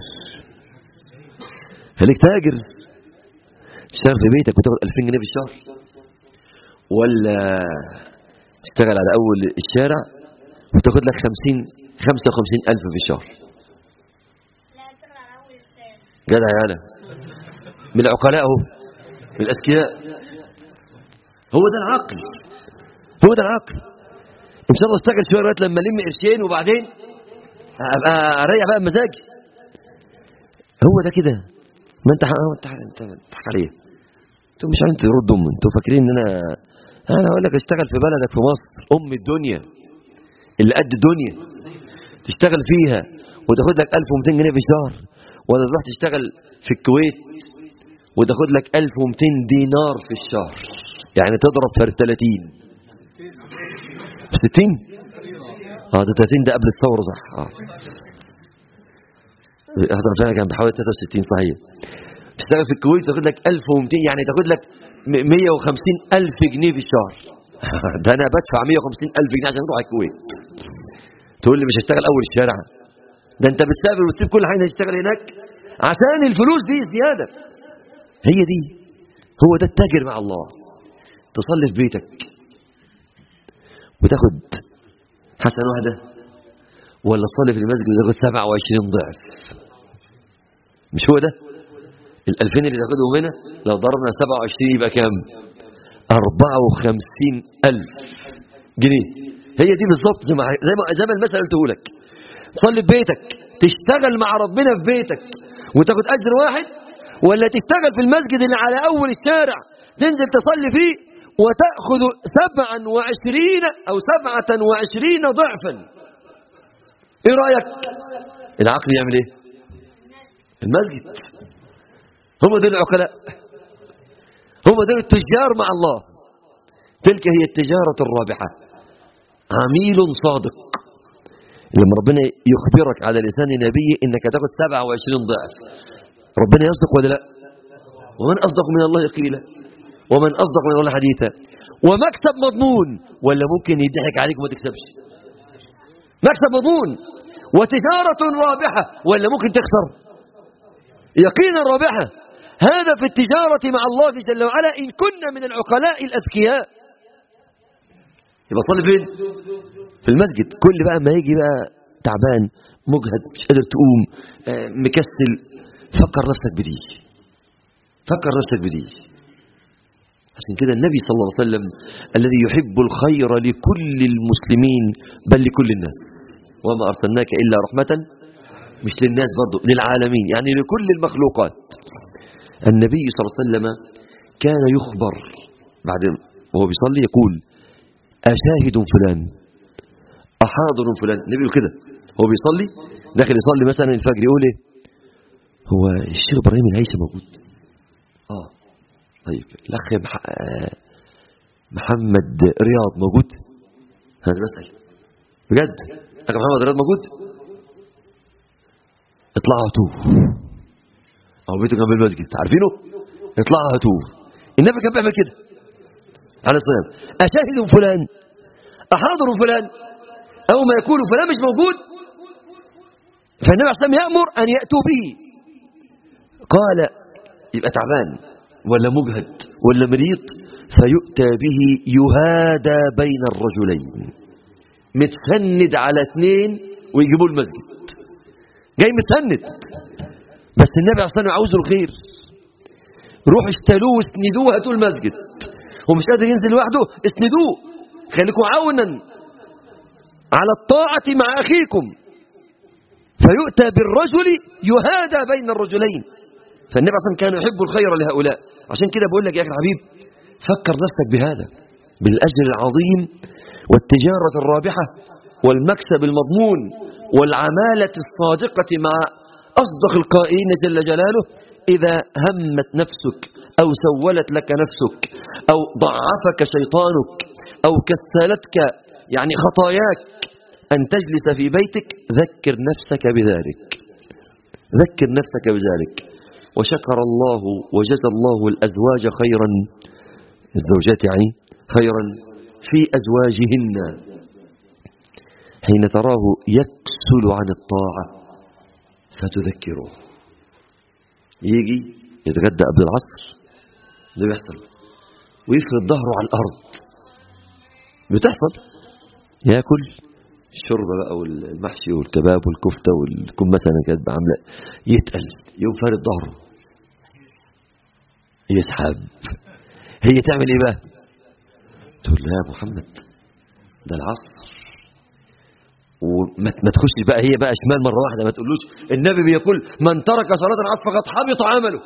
خليك تاجر تشتغل في بيتك وتاخد 2000 جنيه في الشهر ولا تشتغل على اول الشارع وتاخد لك 50 55 الف في الشهر لا اشتغل على اول السنه جدع يا انا من العقلاء اهو من الاذكياء هو ده العقل هو ده العقل ان شاء الله اشتغل شويه لغايه لما الم قرشين وبعدين ابقى اريح بقى بمزاجي هو ده كده ما انت ح- انت انت بتضحك عليه انتوا مش عايزين تردوا انتوا فاكرين ان انا انا اقول لك اشتغل في بلدك في مصر ام الدنيا اللي قد الدنيا تشتغل فيها وتاخد لك 1200 جنيه في الشهر ولا تروح تشتغل في الكويت وتاخد لك 1200 دينار في الشهر يعني تضرب في 30 60 اه ده 30 ده قبل الثوره صح اه احضر فعلا كان بحوالي 63 صحيح تشتغل في الكويت تاخد لك 1200 يعني تاخد لك م- 150 ألف جنيه في الشهر ده أنا بدفع 150 ألف جنيه عشان أروح الكويت تقول لي مش هشتغل أول الشارع ده أنت بتسافر وتسيب كل حاجة تشتغل هناك عشان الفلوس دي زيادة هي دي هو ده التاجر مع الله تصلي في بيتك وتاخد حسنة واحدة ولا تصلي في المسجد وتاخد 27 ضعف مش هو ده الألفين اللي تاخدهم هنا لو ضربنا 27 يبقى كام 54 ألف جنيه هي دي بالظبط زي ما زي ما زي ما المثل قلته لك تصلي في بيتك تشتغل مع ربنا في بيتك وتاخد أجر واحد ولا تشتغل في المسجد اللي على أول الشارع تنزل تصلي فيه وتأخذ سبعا وعشرين أو سبعة وعشرين ضعفا إيه رأيك العقل يعمل إيه المسجد هم دول العقلاء هم دول التجار مع الله تلك هي التجارة الرابحة عميل صادق لما ربنا يخبرك على لسان نبيه انك تاخذ 27 ضعف ربنا يصدق ولا لا ومن اصدق من الله قيلا ومن اصدق من الله حديثا ومكسب مضمون ولا ممكن يضحك عليك وما تكسبش مكسب مضمون وتجارة رابحة ولا ممكن تخسر يقينا رابحة هذا في التجارة مع الله جل وعلا إن كنا من العقلاء الأذكياء يبقى صلي فين في المسجد كل بقى ما يجي بقى تعبان مجهد مش قادر تقوم آه، مكسل فكر نفسك بدي فكر نفسك بدي عشان كده النبي صلى الله عليه وسلم الذي يحب الخير لكل المسلمين بل لكل الناس وما أرسلناك إلا رحمة مش للناس برضو للعالمين يعني لكل المخلوقات النبي صلى الله عليه وسلم كان يخبر بعد وهو بيصلي يقول أشاهد فلان أحاضر فلان النبي يقول كده هو بيصلي داخل يصلي مثلا الفجر يقول ايه هو الشيخ ابراهيم العيسى موجود اه طيب الاخ مح... آه، محمد رياض موجود انا بسال بجد اخ محمد رياض موجود اطلعوا هاتوه او بيته جنب المسجد عارفينه اطلعوا هاتوه النبي كان بيعمل كده عليه الصلاه والسلام اشاهد فلان احاضر فلان او ما يكون فلان مش موجود فالنبي عليه الصلاه والسلام يامر ان ياتوا به قال يبقى تعبان ولا مجهد ولا مريض فيؤتى به يهادى بين الرجلين متسند على اثنين ويجيبوه المسجد جاي متسند بس النبي عليه الصلاه والسلام عاوزه الخير روحوا اشتلوه واسندوه هاتوه المسجد هو مش قادر ينزل لوحده اسندوه خليكم عونا على الطاعة مع أخيكم فيؤتى بالرجل يهادى بين الرجلين فالنبي عليه الصلاة والسلام كان يحب الخير لهؤلاء عشان كده بقول لك يا أخي الحبيب فكر نفسك بهذا بالأجر العظيم والتجارة الرابحة والمكسب المضمون والعمالة الصادقة مع أصدق القائلين جل جلاله إذا همت نفسك أو سولت لك نفسك أو ضعفك شيطانك أو كسلتك يعني خطاياك أن تجلس في بيتك ذكر نفسك بذلك ذكر نفسك بذلك وشكر الله وجزى الله الأزواج خيرا الزوجات يعني خيرا في أزواجهن حين تراه يكسل عن الطاعة فتذكره يجي يتغدى قبل العصر ده بيحصل ويفرد ظهره على الأرض بتحصل ياكل الشوربه بقى والمحشي والكباب والكفته والكم مثلا كانت عامله يتقل يقوم فارد ظهره يسحب هي تعمل ايه بقى تقول له يا محمد ده العصر وما ما تخش بقى هي بقى شمال مره واحده ما تقولوش النبي بيقول من ترك صلاه العصر فقد حبط عمله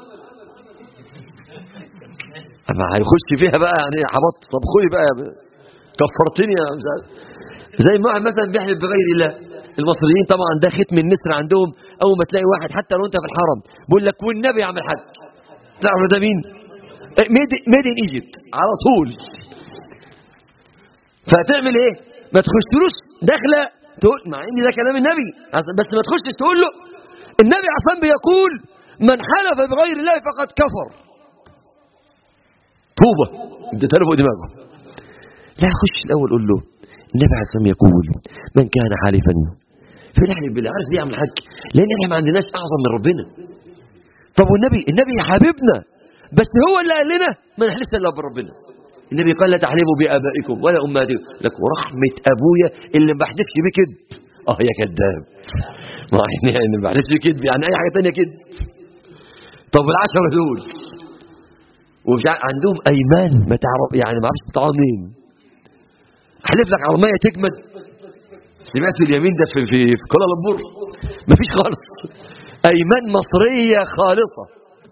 اما هيخش فيها بقى يعني حبط طب خدي بقى كفرتني يا مش عارف زي ما واحد مثلا بيحلف بغير الله المصريين طبعا ده ختم النسر عندهم اول ما تلاقي واحد حتى لو انت في الحرم بيقول لك والنبي يا عم الحاج تعرف ده مين ميد ان ايجيبت على طول فتعمل ايه ما تخشلوش داخله تقول مع ان ده كلام النبي بس ما تخشش تقول له النبي عصام بيقول من حلف بغير الله فقد كفر طوبه اديتها له فوق دماغه لا خش الاول قول له النبي عليه الصلاه يقول من كان حالفا في نحلف بالله عارف ليه يا عم الحاج لان احنا ما عندناش اعظم من ربنا طب والنبي النبي حبيبنا بس هو اللي قال لنا ما نحلفش الا بربنا النبي قال لا تحلفوا بابائكم ولا امهاتكم لك ورحمه ابويا اللي ما بحلفش بيه كذب اه يا كذاب ما يعني ما بحلفش بيه كذب يعني اي حاجه ثانيه كذب طب العشره دول ومش عندهم ايمان ما تعرف يعني ما اعرفش بتاعهم مين احلف لك على الميه تجمد سمعت اليمين ده في في, في كوالالمبور مفيش خالص ايمان مصريه خالصه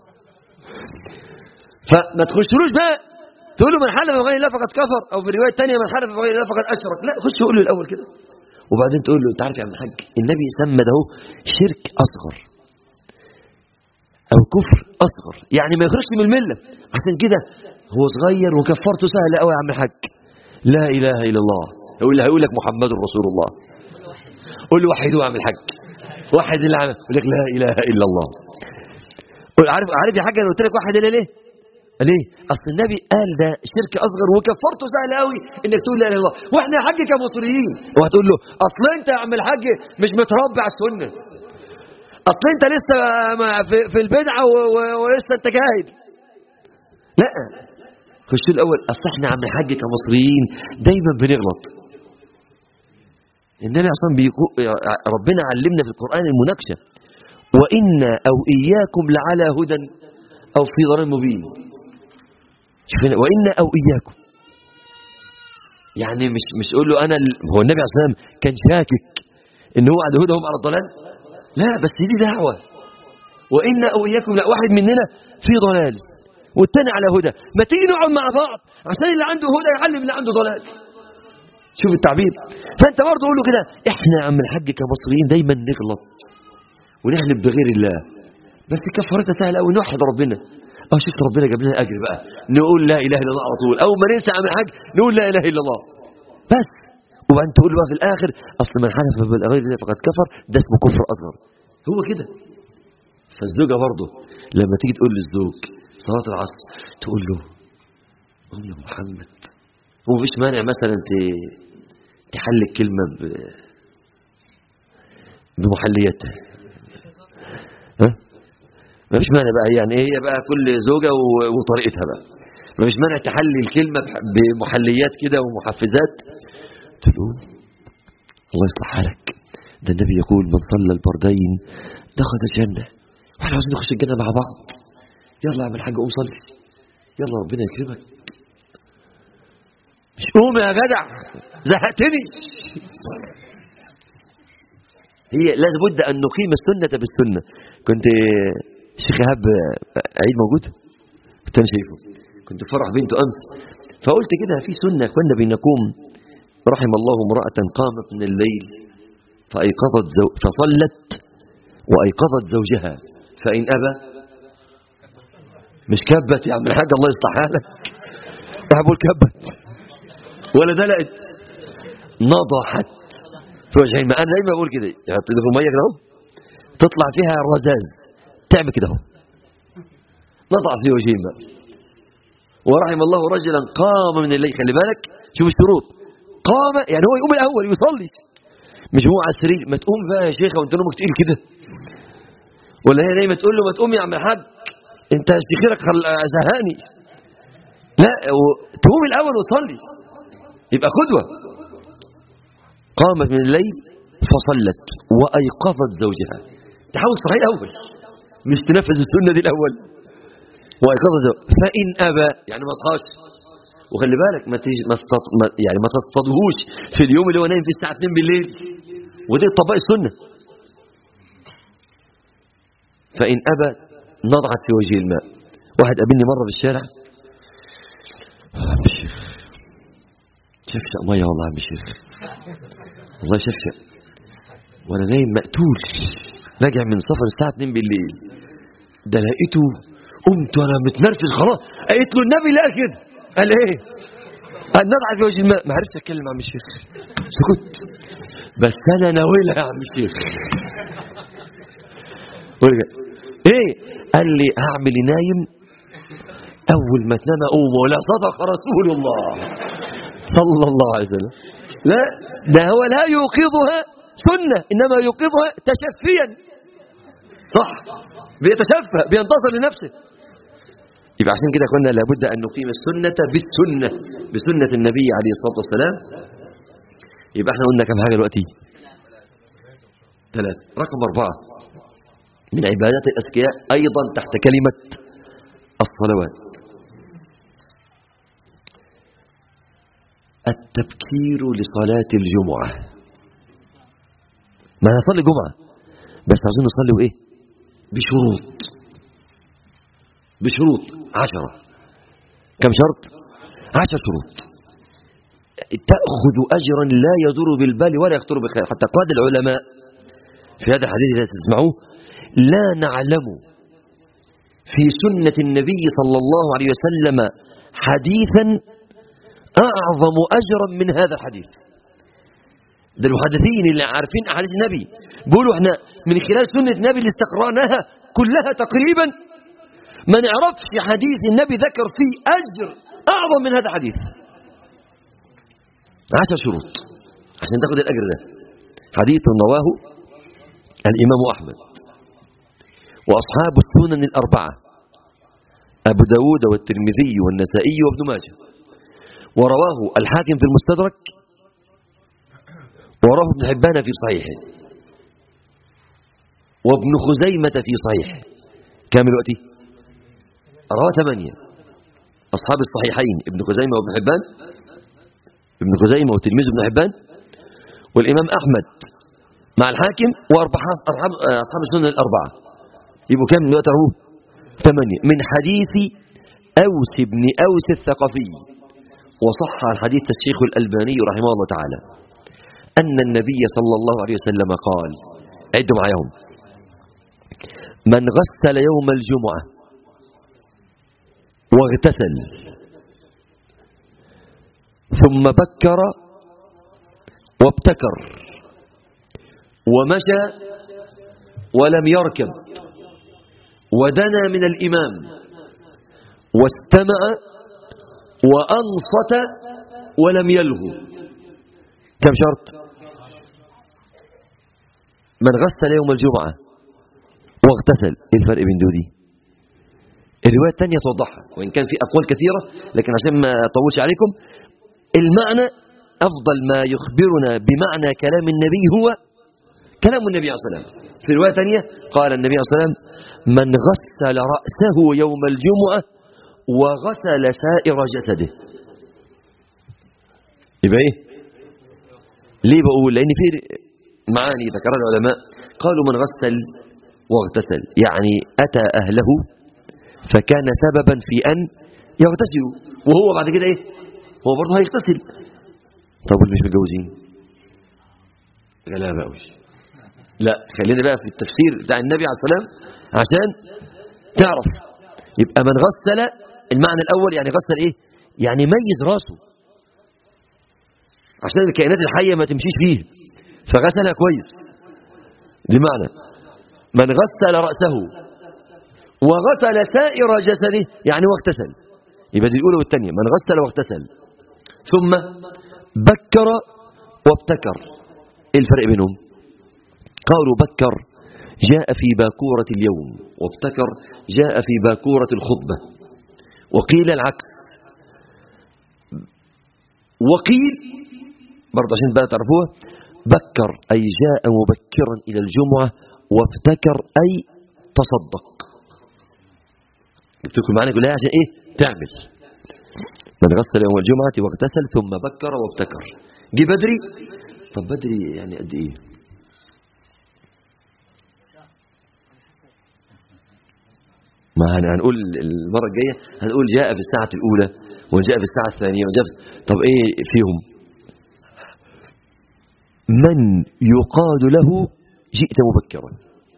فما تخشلوش بقى تقول له من حلف بغير الله فقد كفر او في الروايه الثانيه من حلف بغير الله فقد اشرك لا خش قول له الاول كده وبعدين تقول له انت عارف يا عم الحاج النبي سمى ده شرك اصغر او كفر اصغر يعني ما يخرجش من المله عشان كده هو صغير وكفرته سهله قوي يا عم الحاج لا اله الا الله يقول له هيقول لك محمد رسول الله قول له وحدوه يا عم الحاج وحد اللي عمل يقول لك لا اله الا الله قول عارف عارف يا حاج انا قلت لك واحد الا ليه ليه اصل النبي قال ده شرك اصغر وكفرته سهل قوي انك تقول لا اله الا الله واحنا يا حاج كمصريين وهتقول له اصل انت يا عم الحاج مش متربي على السنه اصل انت لسه في, في البدعه ولسه انت جاهل لا خش الاول اصل احنا عم الحاج كمصريين دايما بنغلط النبي اصلا بيقول ربنا علمنا في القران المناقشه وان او اياكم لعلى هدى او في ضلال مبين شوف وان او اياكم يعني مش مش قول له انا ال... هو النبي عليه الصلاه والسلام كان شاكك ان هو على الهدى وهم على الضلال لا بس دي دعوه وان او اياكم لا واحد مننا في ضلال والتاني على هدى ما تيجي نقعد مع بعض عشان اللي عنده هدى يعلم اللي عنده ضلال شوف التعبير فانت برضه قول له كده احنا يا عم الحاج كمصريين دايما نغلط ونحلف بغير الله بس كفارتها سهله قوي نوحد ربنا اه شفت ربنا جاب لنا اجر بقى نقول لا اله الا الله على طول اول ما ننسى عن الحاج نقول لا اله الا الله بس وبعدين تقول بقى في الاخر اصل من حلف بالغير الله فقد كفر ده اسمه كفر اصغر هو كده فالزوجه برضه لما تيجي تقول للزوج صلاه العصر تقول له قوم يا محمد هو مفيش مانع مثلا ت- تحل الكلمه ب... بمحلياتها ها مفيش مانع بقى يعني هي بقى كل زوجة و- وطريقتها بقى مفيش مانع تحلي الكلمة بح- بمحليات كده ومحفزات قلت له الله يصلح حالك ده النبي يقول من صلى البردين دخل الجنة واحنا عاوزين نخش الجنة مع بعض يلا يا عم الحاج قوم صلي يلا ربنا يكرمك مش قوم يا جدع زهقتني هي لابد أن نقيم السنة بالسنة كنت الشيخ إيهاب عيد موجود كنت أنا شايفه كنت في فرح بنته أمس فقلت كده في سنة كنا بنقوم رحم الله امرأة قامت من الليل فأيقظت زو... فصلت وأيقظت زوجها فإن أبى مش كبت يا عم الحاج الله يصلح حالك أبو الكبت ولا دلقت نضحت في وجه الماء انا دايما بقول كده يحط ايده في الميه كده اهو تطلع فيها رذاذ تعمل كده اهو نضع في وجه الماء ورحم الله رجلا قام من الليل خلي بالك شوف الشروط قام يعني هو يقوم الاول يصلي مش هو على السرير ما تقوم بقى يا شيخه وانت نومك تقيل كده ولا هي دايما تقول له ما تقوم يا عم الحاج انت شيخيرك خل... زهقني لا و... تقوم الاول وتصلي يبقى قدوه قامت من الليل فصلت وأيقظت زوجها تحاول تصحي أول مش تنفذ السنة دي الأول وأيقظت زوجها فإن أبى يعني ما صحاش وخلي بالك ما تيجي ما, استط... ما يعني ما تصطادهوش في اليوم اللي هو نايم فيه الساعة 2 بالليل ودي طبق السنة فإن أبى نضعت في وجه الماء واحد قابلني مرة في الشارع آه، عم الشيخ شفشق مية والله يا عم الشيخ والله شفشق وانا نايم مقتول راجع من سفر الساعة 2 بالليل ده لقيته قمت وانا متنرفز خلاص قالت له النبي لا كده قال ايه قال نضع في وجه الماء ما عرفتش اتكلم مع عم الشيخ سكت بس انا ناويلها يا عم الشيخ ورجع ايه قال لي هعمل نايم اول ما تنام اقوم ولا صدق رسول الله صلى الله عليه وسلم لا ده هو لا يوقظها سنة إنما يوقظها تشفيا صح بيتشفى بينتصر لنفسه يبقى عشان كده قلنا لابد أن نقيم السنة بالسنة بسنة النبي عليه الصلاة والسلام يبقى احنا قلنا كم حاجة دلوقتي ثلاثة رقم أربعة من عبادات الأذكياء أيضا تحت كلمة الصلوات التبكير لصلاة الجمعة ما نصلي جمعة بس عاوزين نصلي وإيه بشروط بشروط عشرة كم شرط عشر شروط تأخذ أجرا لا يضر بالبال ولا يخطر بخير حتى قال العلماء في هذا الحديث إذا تسمعوه لا نعلم في سنة النبي صلى الله عليه وسلم حديثا أعظم أجرا من هذا الحديث ده المحدثين اللي عارفين أحاديث النبي بيقولوا احنا من خلال سنة النبي اللي استقرأناها كلها تقريبا ما نعرفش حديث النبي ذكر فيه أجر أعظم من هذا الحديث عشر شروط عشان تاخد الأجر ده حديث رواه الإمام أحمد وأصحاب السنن الأربعة أبو داود والترمذي والنسائي وابن ماجه ورواه الحاكم في المستدرك ورواه ابن حبان في صحيحه وابن خزيمة في صحيحه كامل وقتي رواه ثمانية أصحاب الصحيحين ابن خزيمة وابن حبان ابن خزيمة وتلميذ ابن حبان والإمام أحمد مع الحاكم وأربعة أصحاب أصحاب السنن الأربعة يبقوا كام من وقت رواه ثمانية من حديث أوس بن أوس الثقفي وصح الحديث الشيخ الألباني رحمه الله تعالى أن النبي صلى الله عليه وسلم قال عدوا معاهم من غسل يوم الجمعة واغتسل ثم بكر وابتكر ومشى ولم يركب ودنا من الإمام واستمع وأنصت ولم يلغو كم شرط من غسل يوم الجمعة واغتسل ايه الفرق بين دودي الرواية الثانية توضحها وإن كان في أقوال كثيرة لكن عشان ما أطولش عليكم المعنى أفضل ما يخبرنا بمعنى كلام النبي هو كلام النبي عليه الصلاة والسلام في رواية ثانية قال النبي عليه الصلاة والسلام من غسل رأسه يوم الجمعة وغسل سائر جسده يبقى ايه ليه بقول لان في معاني ذكرها العلماء قالوا من غسل واغتسل يعني اتى اهله فكان سببا في ان يغتسلوا وهو بعد كده ايه هو برضه هيغتسل طب واللي مش متجوزين لا لا بقى وش. لا خلينا بقى في التفسير بتاع النبي عليه الصلاه والسلام عشان تعرف يبقى من غسل المعنى الأول يعني غسل إيه يعني ميز راسه عشان الكائنات الحية ما تمشيش فيه فغسلها كويس دي معنى من غسل رأسه وغسل سائر جسده يعني واغتسل يبقى دي الأولى والثانية من غسل واغتسل ثم بكر وابتكر ايه الفرق بينهم قالوا بكر جاء في باكورة اليوم وابتكر جاء في باكورة الخطبة وقيل العكس وقيل برضه عشان بقى تعرفوها بكر أي جاء مبكرا إلى الجمعة وابتكر أي تصدق جبت لكم معانا كلها عشان إيه تعمل من غسل يوم الجمعة واغتسل ثم بكر وابتكر جه بدري طب بدري يعني قد إيه ما هن- هنقول المرة الجاية هنقول جاء في الساعة الأولى وجاء في الساعة الثانية وجاء في... طب إيه فيهم من يقال له جئت مبكرا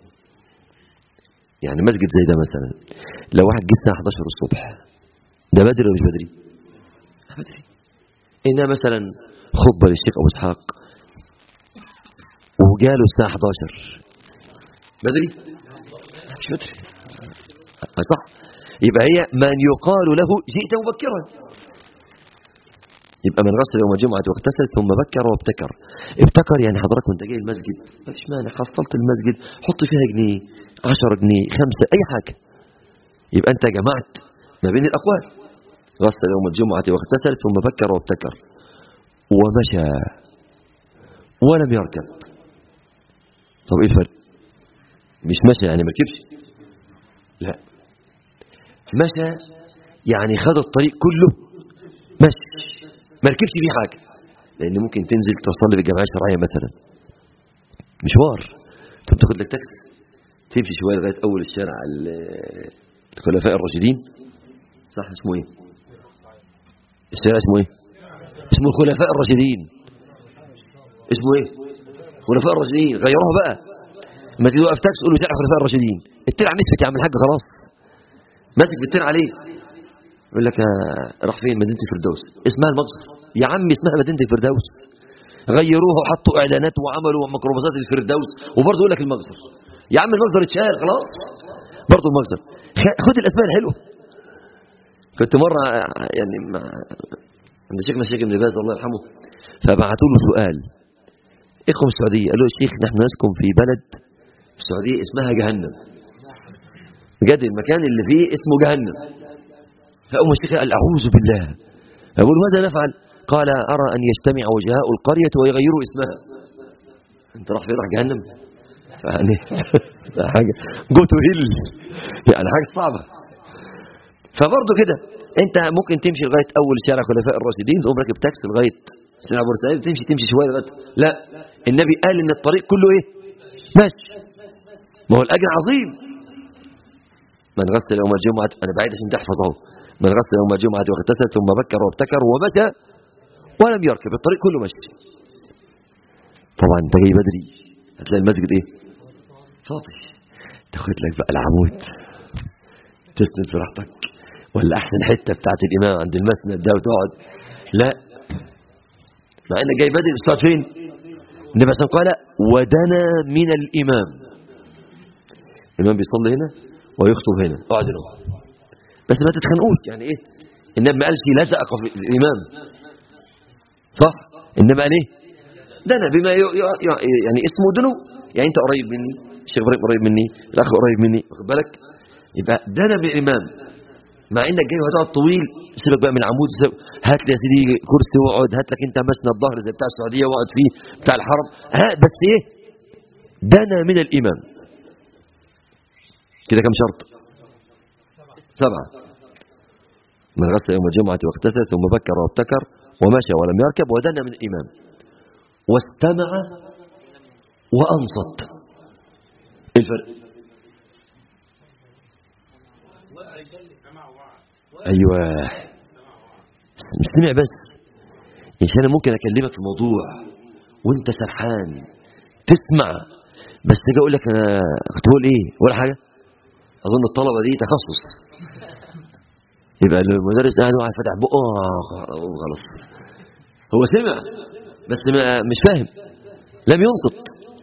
يعني مسجد زي ده مثلا لو واحد جه الساعة 11 الصبح ده بدري ولا مش بدري؟ آه بدري إنها مثلا خطبة للشيخ أبو إسحاق وجاله الساعة 11 بدري؟ لا، مش بدري آه، صح يبقى هي من يقال له جئت مبكرا يبقى من غسل يوم الجمعة واغتسل ثم بكر وابتكر ابتكر يعني حضرتك وانت جاي المسجد ما فيش مانع حصلت المسجد حط فيها جنيه 10 جنيه خمسة أي حاجة يبقى أنت جمعت ما بين الأقوال غسل يوم الجمعة واغتسل ثم بكر وابتكر ومشى ولم يركب طب ايه الفرق مش مشى يعني ما ركبش لا مشى يعني خد الطريق كله مشي ما ركبش فيه حاجه لان ممكن تنزل تصلي في الجمعيه الشرعيه مثلا مشوار ثم تاخد لك تاكسي تمشي شويه لغايه اول الشارع ال- الخلفاء الراشدين صح اسمه ايه الشارع اسمه ايه اسمه الخلفاء الراشدين اسمه ايه خلفاء الراشدين غيروها بقى لما تيجي توقف تاكسي قول له شارع الخلفاء الراشدين التين على نفسك يا عم الحاج خلاص ماسك في التين عليه يقول لك آه، راح فين مدينه الفردوس اسمها المجزر يا عم اسمها مدينه الفردوس غيروها وحطوا اعلانات وعملوا ميكروباصات الفردوس وبرضه يقول لك المجزر يا عم المجزر اتشهر خلاص برضه المجزر خ- خد الاسماء الحلوه كنت مره آه، يعني مع عند شيخنا الشيخ ابن باز الله يرحمه فبعثوا له سؤال اخوه من السعوديه قالوا يا شيخ نحن نسكن في بلد في السعوديه اسمها جهنم بجد المكان اللي فيه اسمه جهنم فأم الشيخ قال أعوذ بالله أقول ماذا نفعل قال أرى أن يجتمع وجهاء القرية ويغيروا اسمها أنت راح فين راح جهنم يعني حاجة جو تو هيل يعني حاجة صعبة فبرضه كده أنت ممكن تمشي لغاية أول شارع خلفاء الراشدين تقوم راكب تاكسي لغاية شارع بورسعيد تمشي تمشي شوية لغاية لا النبي قال إن الطريق كله إيه ماشي ما هو الأجر عظيم من غسل يوم الجمعة أنا بعيد عشان تحفظ أهو من غسل يوم الجمعة واغتسل ثم بكر وابتكر ومشى ولم يركب الطريق كله مشي طبعا انت جاي بدري هتلاقي المسجد ايه فاضي تاخد لك بقى العمود تسند في راحتك ولا احسن حته بتاعت الامام عند المسند ده وتقعد لا مع انك جاي بدري بس تقعد فين النبي صلى الله عليه وسلم قال ودنا من الامام الامام بيصلي هنا ويخطب هنا اقعد هنا بس ما تتخانقوش يعني ايه النبي ما قالش لزق في الامام صح النبي قال ايه دنا بما ي... ي... ي- يعني اسمه دنو يعني انت قريب مني الشيخ ابراهيم قريب مني الاخ قريب مني واخد بالك يبقى دنا بالامام مع انك جاي وهتقعد طويل سيبك بقى من العمود سيب- هات لي يا سيدي كرسي واقعد هات لك انت مسند الظهر زي بتاع السعوديه واقعد فيه بتاع الحرم ها بس ايه دنا من الامام كده كم شرط سبعه من غسل يوم الجمعه واغتسل ثم بكر وابتكر ومشى ولم يركب ودنا من الامام واستمع وانصت ايه الفرق ايوه مش سمع بس يعني انا ممكن اكلمك في موضوع وانت سرحان تسمع بس تيجي اقول لك انا كنت بقول ايه ولا حاجه اظن الطلبه دي تخصص يبقى المدرس قاعد واحد فاتح بقه آه، خلاص هو سمع بس ما مش فاهم لم ينصت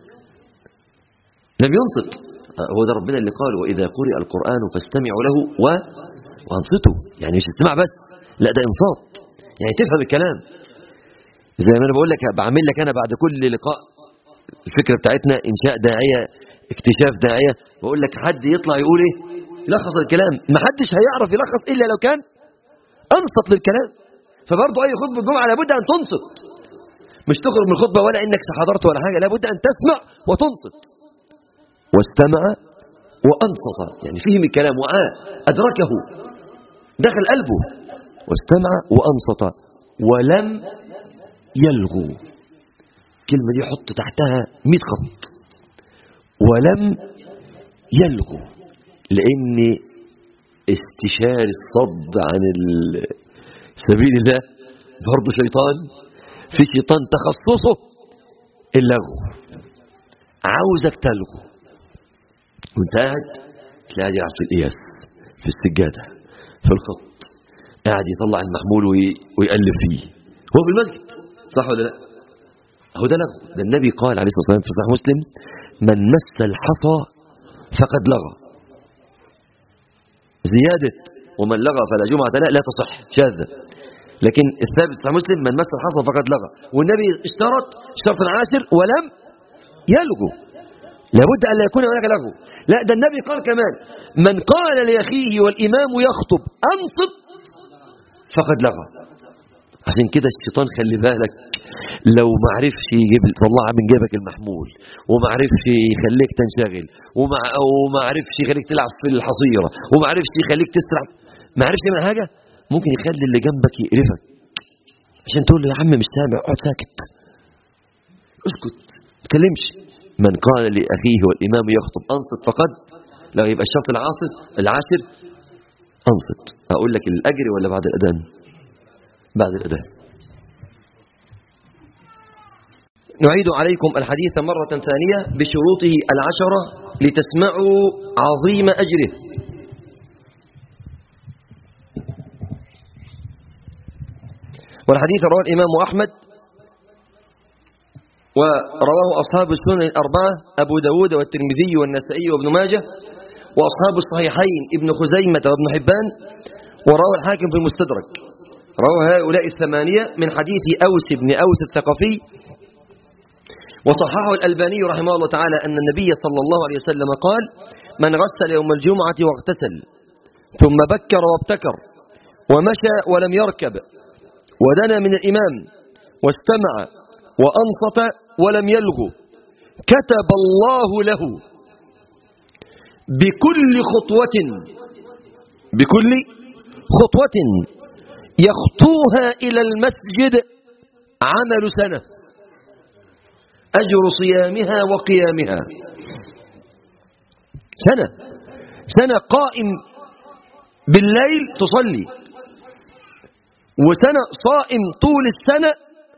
لم ينصت آه، هو ده ربنا اللي قال واذا قرئ القران فاستمعوا له و وانصتوا يعني مش استماع بس لا ده انصات يعني تفهم الكلام زي ما انا بقول لك بعمل لك انا بعد كل لقاء الفكره بتاعتنا انشاء داعيه اكتشاف داعيه بقول لك حد يطلع يقول ايه يلخص الكلام ما حدش هيعرف يلخص الا لو كان انصت للكلام فبرضه اي خطبه جمعه لابد ان تنصت مش تخرج من الخطبه ولا انك حضرت ولا حاجه لابد ان تسمع وتنصت واستمع وانصت يعني فهم الكلام وعاه ادركه دخل قلبه واستمع وانصت ولم يلغو الكلمه دي حط تحتها 100 خط ولم يلغو لان استشار الصد عن ال- سبيل الله برضه شيطان في شيطان تخصصه اللغو عاوزك تلغو وانت قاعد تلاقي يلعب في القياس في السجاده في الخط قاعد يطلع المحمول وي- ويقلب فيه هو في المسجد صح ولا لا هو ده لغو ده النبي قال عليه الصلاه والسلام في صحيح مسلم من مس الحصى فقد لغى زياده ومن لغى فلا جمعه له لا تصح شاذه لكن الثابت في صحيح مسلم من مس الحصى فقد لغى والنبي اشترط شرط عاشر ولم يلغو لابد أن لا يكون هناك لغو لا ده النبي قال كمان من قال لأخيه والإمام يخطب أنصت فقد لغى عشان كده الشيطان خلي بالك لو ما عرفش يجيب طلعها من جيبك المحمول وما عرفش يخليك تنشغل وما وما عرفش يخليك تلعب في الحصيره وما عرفش يخليك تسرع ما عرفش يعمل حاجه ممكن يخلي اللي جنبك يقرفك عشان تقول له يا عم مش سامع اقعد ساكت اسكت ما تكلمش من قال لاخيه والامام يخطب انصت فقد لا يبقى الشرط العاصر العاشر انصت اقول لك الاجر ولا بعد الاذان بعد الاذان نعيد عليكم الحديث مرة ثانية بشروطه العشرة لتسمعوا عظيم أجره والحديث رواه الإمام أحمد ورواه أصحاب السنن الأربعة أبو داود والترمذي والنسائي وابن ماجه وأصحاب الصحيحين ابن خزيمة وابن حبان ورواه الحاكم في المستدرك رواه هؤلاء الثمانية من حديث أوس بن أوس الثقفي وصححه الألباني رحمه الله تعالى أن النبي صلى الله عليه وسلم قال من غسل يوم الجمعة واغتسل ثم بكر وابتكر ومشى ولم يركب ودنا من الإمام واستمع وأنصت ولم يلغو كتب الله له بكل خطوة بكل خطوة يخطوها إلى المسجد عمل سنة أجر صيامها وقيامها سنة سنة قائم بالليل تصلي وسنة صائم طول السنة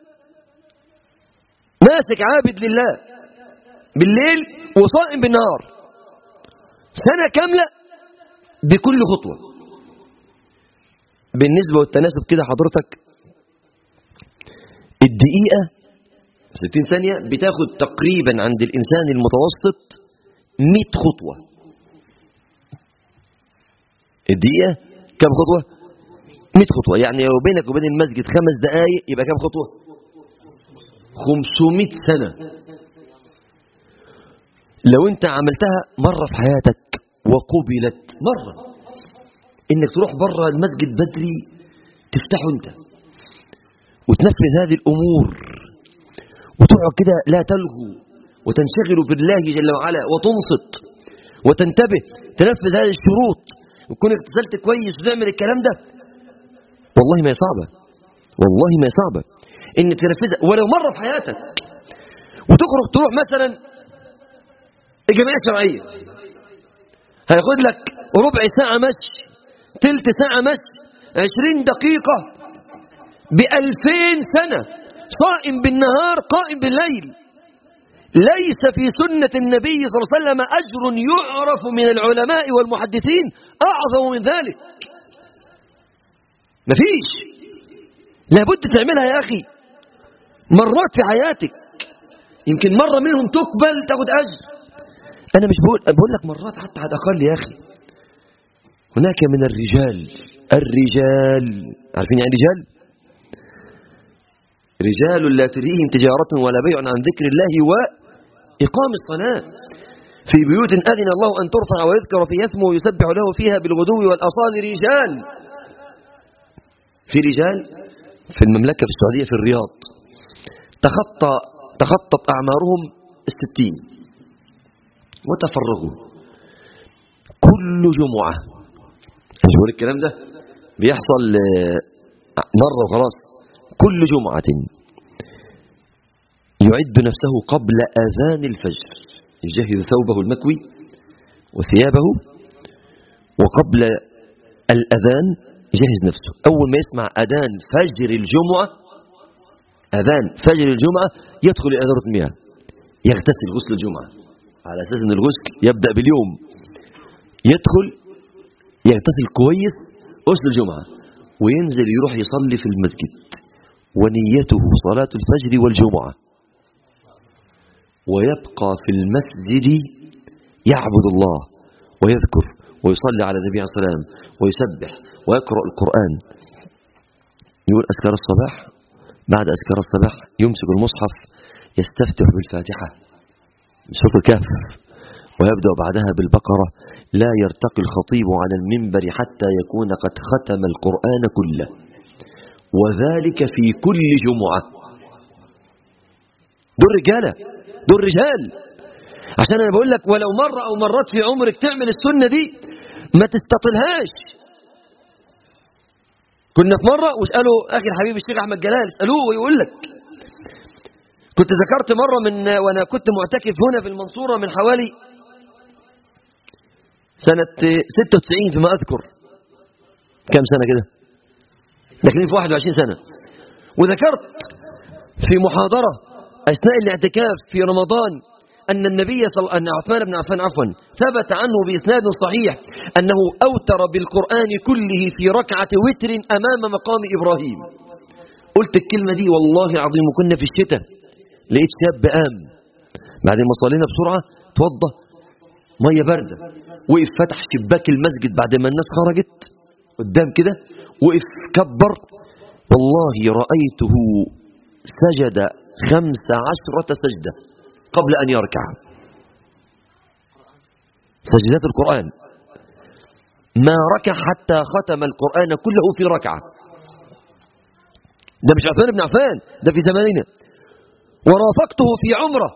ماسك عابد لله بالليل وصائم بالنهار سنة كاملة بكل خطوة بالنسبة والتناسب كده حضرتك الدقيقة 60 ثانية بتاخد تقريبا عند الإنسان المتوسط 100 خطوة الدقيقة كم خطوة 100 خطوة يعني لو بينك وبين المسجد خمس دقايق يبقى كم خطوة 500 سنة لو انت عملتها مرة في حياتك وقبلت مرة انك تروح بره المسجد بدري تفتحه انت وتنفذ هذه الامور وتقعد كده لا تلهو وتنشغل بالله جل وعلا وتنصت وتنتبه تنفذ هذه الشروط وتكون اغتسلت كويس وتعمل الكلام ده والله ما هي صعبة والله ما هي صعبة انك تنفذها ولو مرة في حياتك وتخرج تروح مثلا الجمعية الشرعية هياخد لك ربع ساعة مشي تلت ساعة مشي عشرين دقيقة بألفين سنة صائم بالنهار قائم بالليل ليس في سنة النبي صلى الله عليه وسلم أجر يعرف من العلماء والمحدثين أعظم من ذلك مفيش لابد تعملها يا أخي مرات في حياتك يمكن مرة منهم تقبل تاخد أجر أنا مش بقول بقول لك مرات حتى على الأقل يا أخي هناك من الرجال الرجال عارفين يعني رجال رجال لا تلهيهم تجارة ولا بيع عن ذكر الله وإقام الصلاة في بيوت أذن الله أن ترفع ويذكر فيها اسمه ويسبح له فيها بالغدو والأصال رجال في رجال في المملكة في السعودية في الرياض تخطى تخطت أعمارهم الستين وتفرغوا كل جمعة مش بقول الكلام ده بيحصل مرة وخلاص كل جمعة يعد نفسه قبل أذان الفجر يجهز ثوبه المكوي وثيابه وقبل الأذان يجهز نفسه أول ما يسمع أذان فجر الجمعة أذان فجر الجمعة يدخل إلى إدارة المياه يغتسل غسل الجمعة على أساس أن الغسل يبدأ باليوم يدخل يغتسل كويس غسل الجمعة وينزل يروح يصلي في المسجد ونيته صلاة الفجر والجمعة ويبقى في المسجد يعبد الله ويذكر ويصلي على النبي عليه الصلاة والسلام ويسبح ويقرأ القرآن يقول أذكار الصباح بعد أذكار الصباح يمسك المصحف يستفتح بالفاتحة سورة الكهف ويبدأ بعدها بالبقرة لا يرتقي الخطيب على المنبر حتى يكون قد ختم القرآن كله وذلك في كل جمعة دول رجالة دول رجال عشان أنا بقول لك ولو مرة أو مرات في عمرك تعمل السنة دي ما تستطلهاش كنا في مرة واسألوا أخي الحبيب الشيخ أحمد جلال اسألوه ويقول لك كنت ذكرت مرة من وأنا كنت معتكف هنا في المنصورة من حوالي سنة 96 فيما أذكر كم سنة كده داخلين في 21 سنة وذكرت في محاضرة أثناء الاعتكاف في رمضان أن النبي صلى أن عثمان بن عفان عفوا ثبت عنه بإسناد صحيح أنه أوتر بالقرآن كله في ركعة وتر أمام مقام إبراهيم قلت الكلمة دي والله العظيم كنا في الشتاء لقيت شاب قام بعد ما صلينا بسرعة توضى مية باردة وقف فتح شباك المسجد بعد ما الناس خرجت قدام كده وقف كبر والله رأيته سجد خمس عشرة سجدة قبل أن يركع سجدات القرآن ما ركع حتى ختم القرآن كله في ركعة ده مش عثمان بن عفان ده في زماننا ورافقته في عمره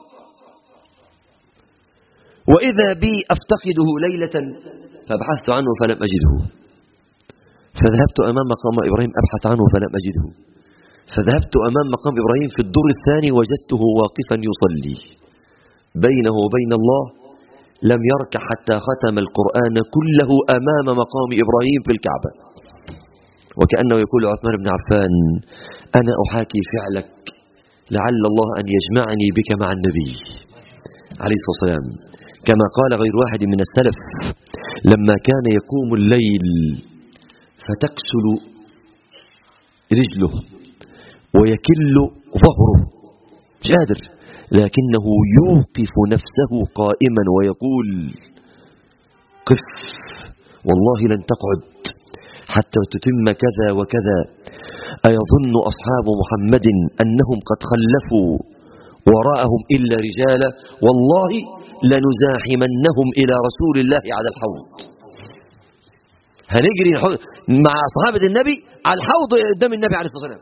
وإذا بي أفتقده ليلة فبحثت عنه فلم أجده فذهبت أمام مقام إبراهيم أبحث عنه فلم أجده فذهبت أمام مقام إبراهيم في الدور الثاني وجدته واقفا يصلي بينه وبين الله لم يركع حتى ختم القرآن كله أمام مقام إبراهيم في الكعبة وكأنه يقول عثمان بن عفان أنا أحاكي فعلك لعل الله أن يجمعني بك مع النبي عليه الصلاة والسلام كما قال غير واحد من السلف لما كان يقوم الليل فتكسل رجله ويكل ظهره مش قادر لكنه يوقف نفسه قائما ويقول قف والله لن تقعد حتى تتم كذا وكذا أيظن أصحاب محمد أنهم قد خلفوا وراءهم إلا رجالا والله لنزاحمنهم إلى رسول الله على الحوض هنجري الحوض مع صحابة النبي على الحوض قدام النبي عليه الصلاة والسلام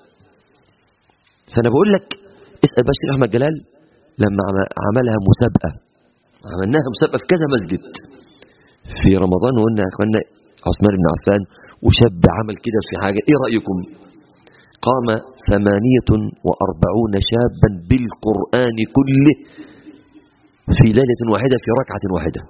فأنا بقول لك اسأل بشير أحمد جلال لما عم- عملها مسابقة عملناها مسابقة في كذا مسجد في رمضان وقلنا يا اخوانا عثمان بن عفان وشاب عمل كده في حاجة ايه رأيكم قام ثمانية وأربعون شابا بالقرآن كله في ليلة واحدة في ركعة واحدة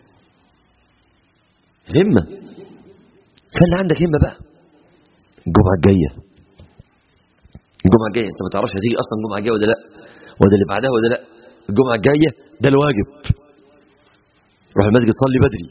همة خلي عندك همة بقى الجمعة الجاية الجمعة الجاية انت ما تعرفش هتيجي اصلا الجمعة الجاية ولا لا ولا اللي بعدها ولا لا الجمعة الجاية ده الواجب روح المسجد صلي بدري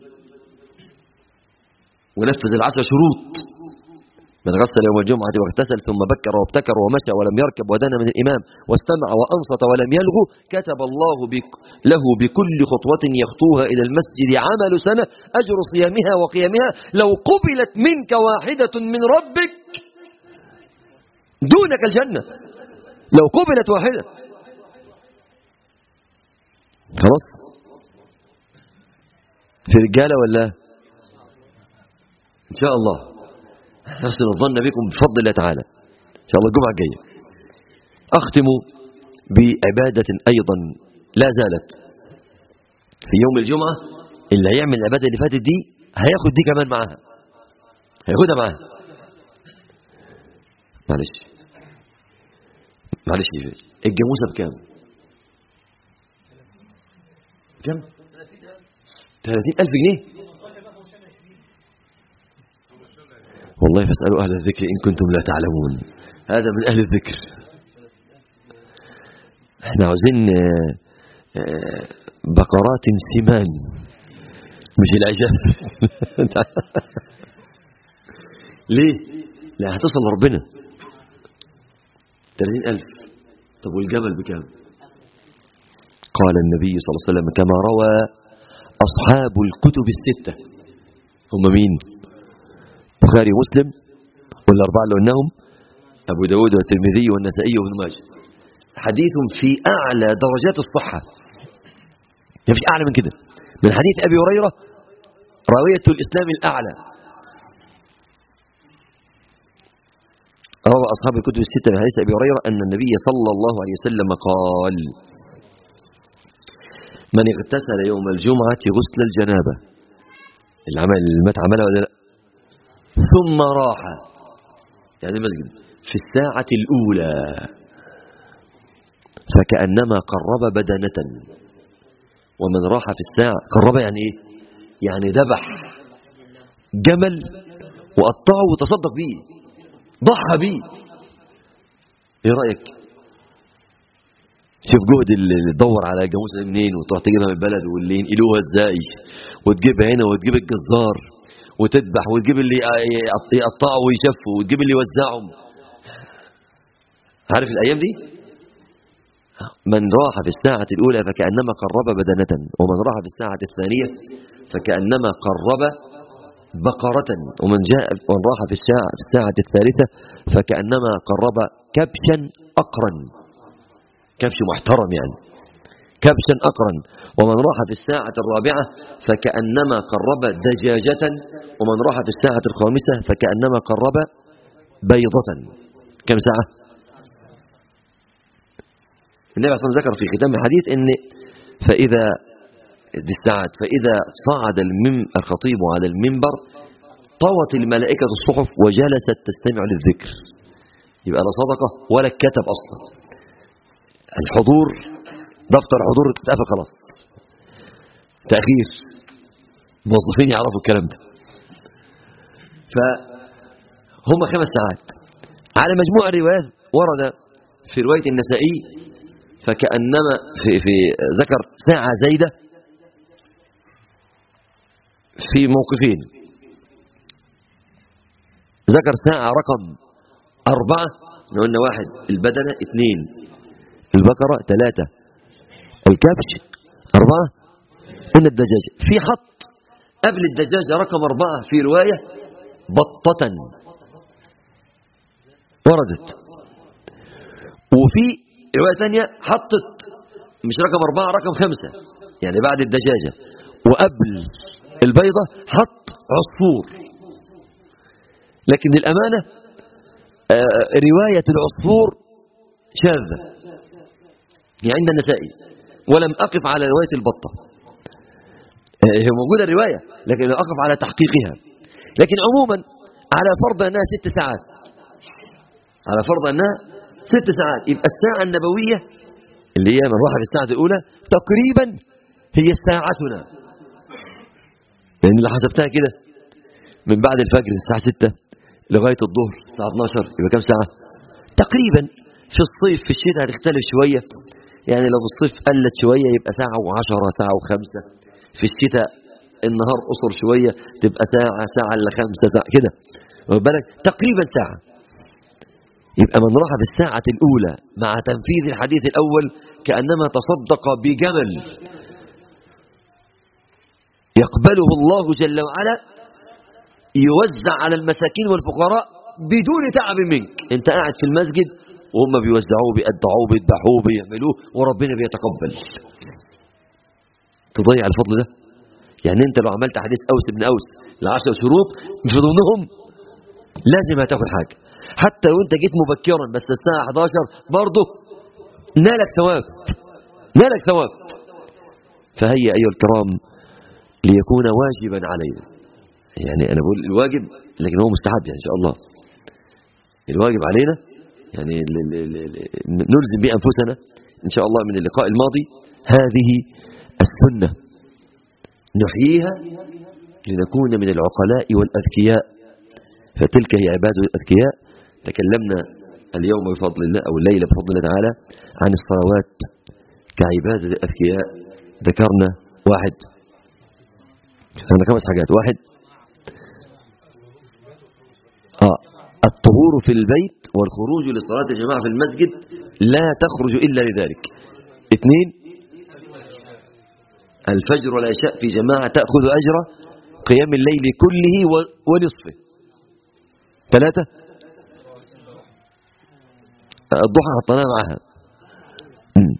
ونفذ العشر شروط من غسل يوم الجمعة واغتسل ثم بكر وابتكر ومشى ولم يركب ودنا من الإمام واستمع وأنصت ولم يلغو كتب الله بك له بكل خطوة يخطوها إلى المسجد عمل سنة أجر صيامها وقيامها لو قبلت منك واحدة من ربك دونك الجنة لو قبلت واحدة خلاص في رجالة ولا إن شاء الله نحسن الظن بكم بفضل الله تعالى إن شاء الله الجمعة الجاية أختم بعبادة أيضا لا زالت في يوم الجمعة اللي هيعمل العبادة اللي فاتت دي هياخد دي كمان معاها هياخدها معاها معلش معلش الجاموسة بكام كم 30000 جنيه والله فاسألوا أهل الذكر إن كنتم لا تعلمون هذا من أهل الذكر احنا عاوزين آه، آه، بقرات سمان مش العجاف ليه؟ لا هتصل لربنا 30000 طب والجمل بكام؟ قال النبي صلى الله عليه وسلم كما روى أصحاب الكتب الستة هم مين؟ بخاري ومسلم والأربعة اللي قلناهم أبو داود والترمذي والنسائي وابن ماجه حديث في أعلى درجات الصحة ما فيش أعلى من كده من حديث أبي هريرة راوية الإسلام الأعلى روى أصحاب الكتب الستة من حديث أبي هريرة أن النبي صلى الله عليه وسلم قال من اغتسل يوم الجمعة غسل الجنابة العمل المات عملها ولا لا ثم راح يعني المسجد في الساعة الأولى فكأنما قرب بدنة ومن راح في الساعة قرب يعني إيه يعني ذبح جمل وقطعه وتصدق به ضحى به ايه رأيك شوف جهد اللي تدور على الجاموسه دي منين وتروح تجيبها من البلد واللي ينقلوها ازاي وتجيبها هنا وتجيب الجزار وتذبح وتجيب اللي يقطعوا ويشفوا وتجيب اللي يوزعهم عارف الايام دي من راح في الساعة الأولى فكأنما قرب بدنة ومن راح في الساعة الثانية فكأنما قرب بقرة ومن جاء ومن راح في الساعة, في الساعة الثالثة فكأنما قرب كبشا أقرا كبش محترم يعني كبشا أقرا ومن راح في الساعة الرابعة فكأنما قرب دجاجة ومن راح في الساعة الخامسة فكأنما قرب بيضة كم ساعة النبي صلى الله عليه وسلم ذكر في ختام الحديث ان فإذا دي الساعات فإذا صعد المم الخطيب على المنبر طوت الملائكة الصحف وجلست تستمع للذكر يبقى لا صدقة ولا كتب أصلا الحضور دفتر حضور اتقفل خلاص تأخير موظفين يعرفوا الكلام ده فهم خمس ساعات على مجموع الروايات ورد في رواية النسائي فكأنما في, في ذكر ساعة زايدة في موقفين ذكر ساعة رقم أربعة إحنا قلنا واحد البدنة اثنين البقرة ثلاثة الكبش أربعة قلنا الدجاجة في حط قبل الدجاجة رقم أربعة في رواية بطة وردت وفي رواية ثانية حطت مش رقم أربعة رقم خمسة يعني بعد الدجاجة وقبل البيضة حط عصفور لكن للأمانة آه، رواية العصفور شاذة هي عند النسائي ولم أقف على رواية البطة آه، هي موجودة الرواية لكن لم أقف على تحقيقها لكن عموما على فرض أنها ست ساعات على فرض أنها ست ساعات يبقى الساعة النبوية اللي هي من راح في الساعة الأولى تقريبا هي ساعتنا لأن اللي حسبتها كده من بعد الفجر الساعة 6 لغاية الظهر الساعة 12 يبقى كم ساعة تقريبا في الصيف في الشتاء هتختلف شوية يعني لو في الصيف قلت شوية يبقى ساعة وعشرة ساعة وخمسة في الشتاء النهار قصر شوية تبقى ساعة ساعة إلا خمسة ساعة كده واخد بالك تقريبا ساعة يبقى من راح بالساعة الأولى مع تنفيذ الحديث الأول كأنما تصدق بجمل يقبله الله جل وعلا يوزع على المساكين والفقراء بدون تعب منك انت قاعد في المسجد وهم بيوزعوه بيقطعوه بيذبحوه بيعملوه وربنا بيتقبل تضيع الفضل ده يعني انت لو عملت حديث اوس بن اوس العشر شروط في ضمنهم لازم هتاخد حاجه حتى لو انت جيت مبكرا بس الساعه 11 برضه نالك ثواب نالك ثواب فهي ايها الكرام ليكون واجبا علينا يعني انا بقول الواجب لكن هو مستحب يعني ان شاء الله الواجب علينا يعني ل- ل- ل- ل- نلزم به انفسنا ان شاء الله من اللقاء الماضي هذه السنه نحييها لنكون من العقلاء والاذكياء فتلك هي عباده الاذكياء تكلمنا اليوم بفضل الله او الليله بفضل الله تعالى عن الصلوات كعباده الاذكياء ذكرنا واحد ذكرنا خمس حاجات واحد آه الطهور في البيت والخروج لصلاة الجماعة في المسجد لا تخرج إلا لذلك اثنين الفجر والعشاء في جماعة تأخذ أجر قيام الليل كله و- ونصفه ثلاثة الضحى حطيناها معها مم.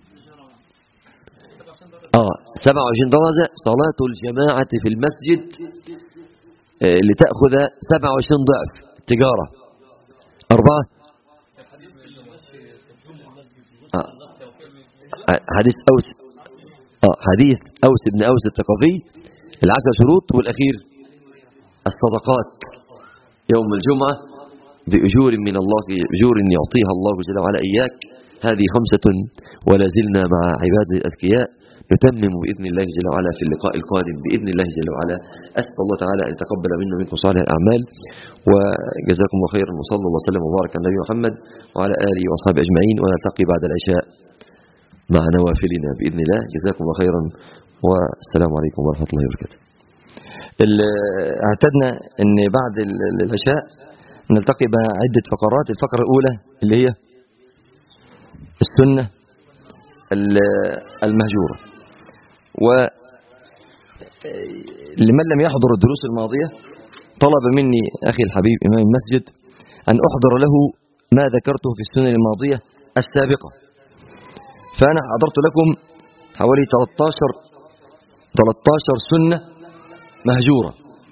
اه 27 درجة صلاة الجماعة في المسجد آه، لتأخذ 27 ضعف تجارة أربعة آه. آه، حديث أوس آه. حديث أوس بن أوس الثقفي العشر شروط والأخير الصدقات يوم الجمعة بأجور من الله أجور يعطيها الله جل وعلا إياك هذه خمسة ولا زلنا مع عباد الأذكياء نتمم بإذن الله جل وعلا في اللقاء القادم بإذن الله جل وعلا أسأل الله تعالى أن يتقبل منا ومنكم صالح الأعمال وجزاكم الله خيرا وصلى الله وسلم وبارك على النبي محمد وعلى آله وأصحابه أجمعين ونلتقي بعد العشاء مع نوافلنا بإذن الله جزاكم الله خيرا والسلام عليكم ورحمة الله وبركاته ال- اعتدنا ان بعد ال- ال- العشاء نلتقي بعدة فقرات الفقرة الأولى اللي هي السنة ال- المهجورة و لمن لم يحضر الدروس الماضية طلب مني أخي الحبيب إمام المسجد أن أحضر له ما ذكرته في السنن الماضية السابقة فأنا حضرت لكم حوالي 13 13 سنة مهجورة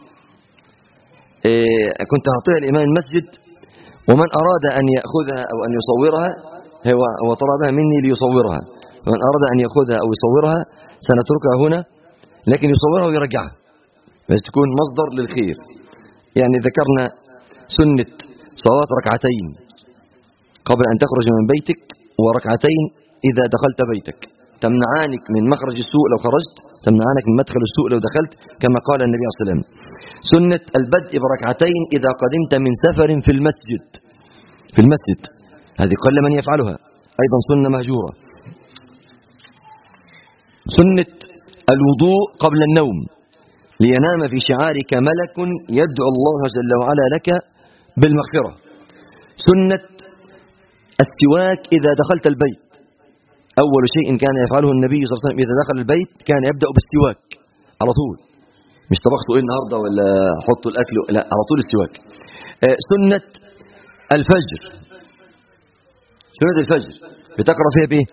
إيه، كنت أعطيها لإمام المسجد ومن أراد أن يأخذها أو أن يصورها هو هو طلبها مني ليصورها ومن أراد أن يأخذها أو يصورها سنتركها هنا لكن يصورها ويرجعها بس تكون مصدر للخير يعني ذكرنا سنة صلاة ركعتين قبل أن تخرج من بيتك وركعتين إذا دخلت بيتك تمنعانك من مخرج السوء لو خرجت تمنعنك من مدخل السوء لو دخلت كما قال النبي عليه الصلاة والسلام سنة البدء بركعتين إذا قدمت من سفر في المسجد في المسجد هذه قل من يفعلها أيضا سنة مهجورة سنة الوضوء قبل النوم لينام في شعارك ملك يدعو الله جل وعلا لك بالمغفرة سنة السواك إذا دخلت البيت أول شيء كان يفعله النبي صلى الله عليه وسلم إذا دخل البيت كان يبدأ بالسواك على طول مش طبختوا إيه النهاردة ولا حطوا الأكل لا على طول السواك آه، سنة الفجر سنة الفجر بتقرأ فيها بإيه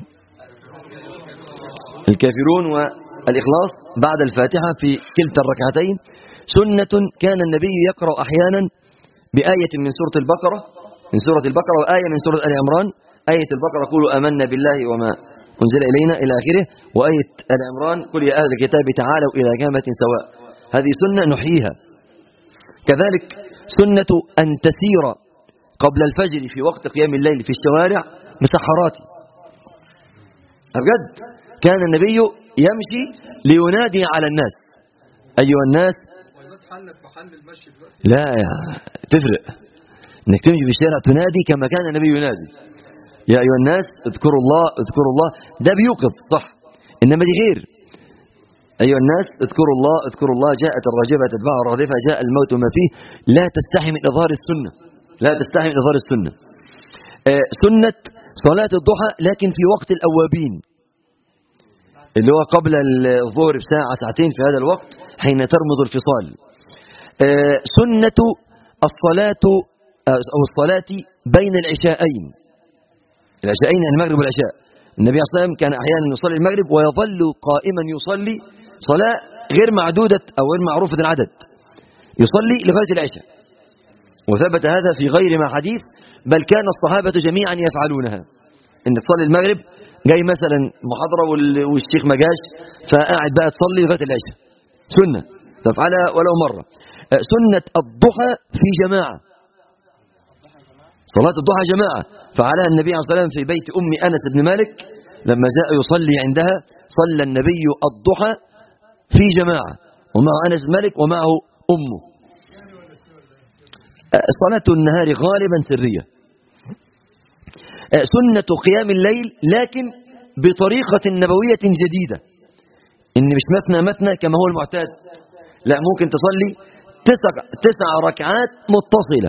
الكافرون والإخلاص بعد الفاتحة في كلتا الركعتين سنة كان النبي يقرأ أحيانا بآية من سورة البقرة من سورة البقرة وآية من سورة آل عمران آية البقرة قولوا آمنا بالله وما أنزل إلينا إلى آخره وآية آل عمران قل يا أهل الكتاب تعالوا إلى كلمة سواء هذه سنة نحييها كذلك سنة أن تسير قبل الفجر في وقت قيام الليل في الشوارع مسحرات بجد كان النبي يمشي لينادي على الناس أيها الناس لا يا تفرق انك تمشي في الشارع تنادي كما كان النبي ينادي يا ايها الناس اذكروا الله اذكروا الله ده بيوقظ صح انما دي غير ايها الناس اذكروا الله اذكروا الله جاءت الراجفه تتبع الرادفه جاء الموت ما فيه لا تستحي من اظهار السنه لا تستحي من اظهار السنه آه سنه صلاه الضحى لكن في وقت الاوابين اللي هو قبل الظهر بساعه ساعتين في هذا الوقت حين ترمض الفصال آه سنه الصلاه أو الصلاة بين العشاءين العشاءين يعني المغرب والعشاء النبي صلى الله عليه وسلم كان أحيانا يصلي المغرب ويظل قائما يصلي صلاة غير معدودة أو غير معروفة العدد يصلي لغاية العشاء وثبت هذا في غير ما حديث بل كان الصحابة جميعا يفعلونها انك تصلي المغرب جاي مثلا محاضرة والشيخ ما جاش فقاعد بقى تصلي لغاية العشاء سنة تفعلها ولو مرة سنة الضحى في جماعة صلاة الضحى جماعة فعلها النبي عليه الصلاة والسلام في بيت أم أنس بن مالك لما جاء يصلي عندها صلى النبي الضحى في جماعة ومعه أنس بن مالك ومعه أمه صلاة النهار غالبا سرية سنة قيام الليل لكن بطريقة نبوية جديدة إن مش مثنى مثنى كما هو المعتاد لا ممكن تصلي تسع, تسع ركعات متصلة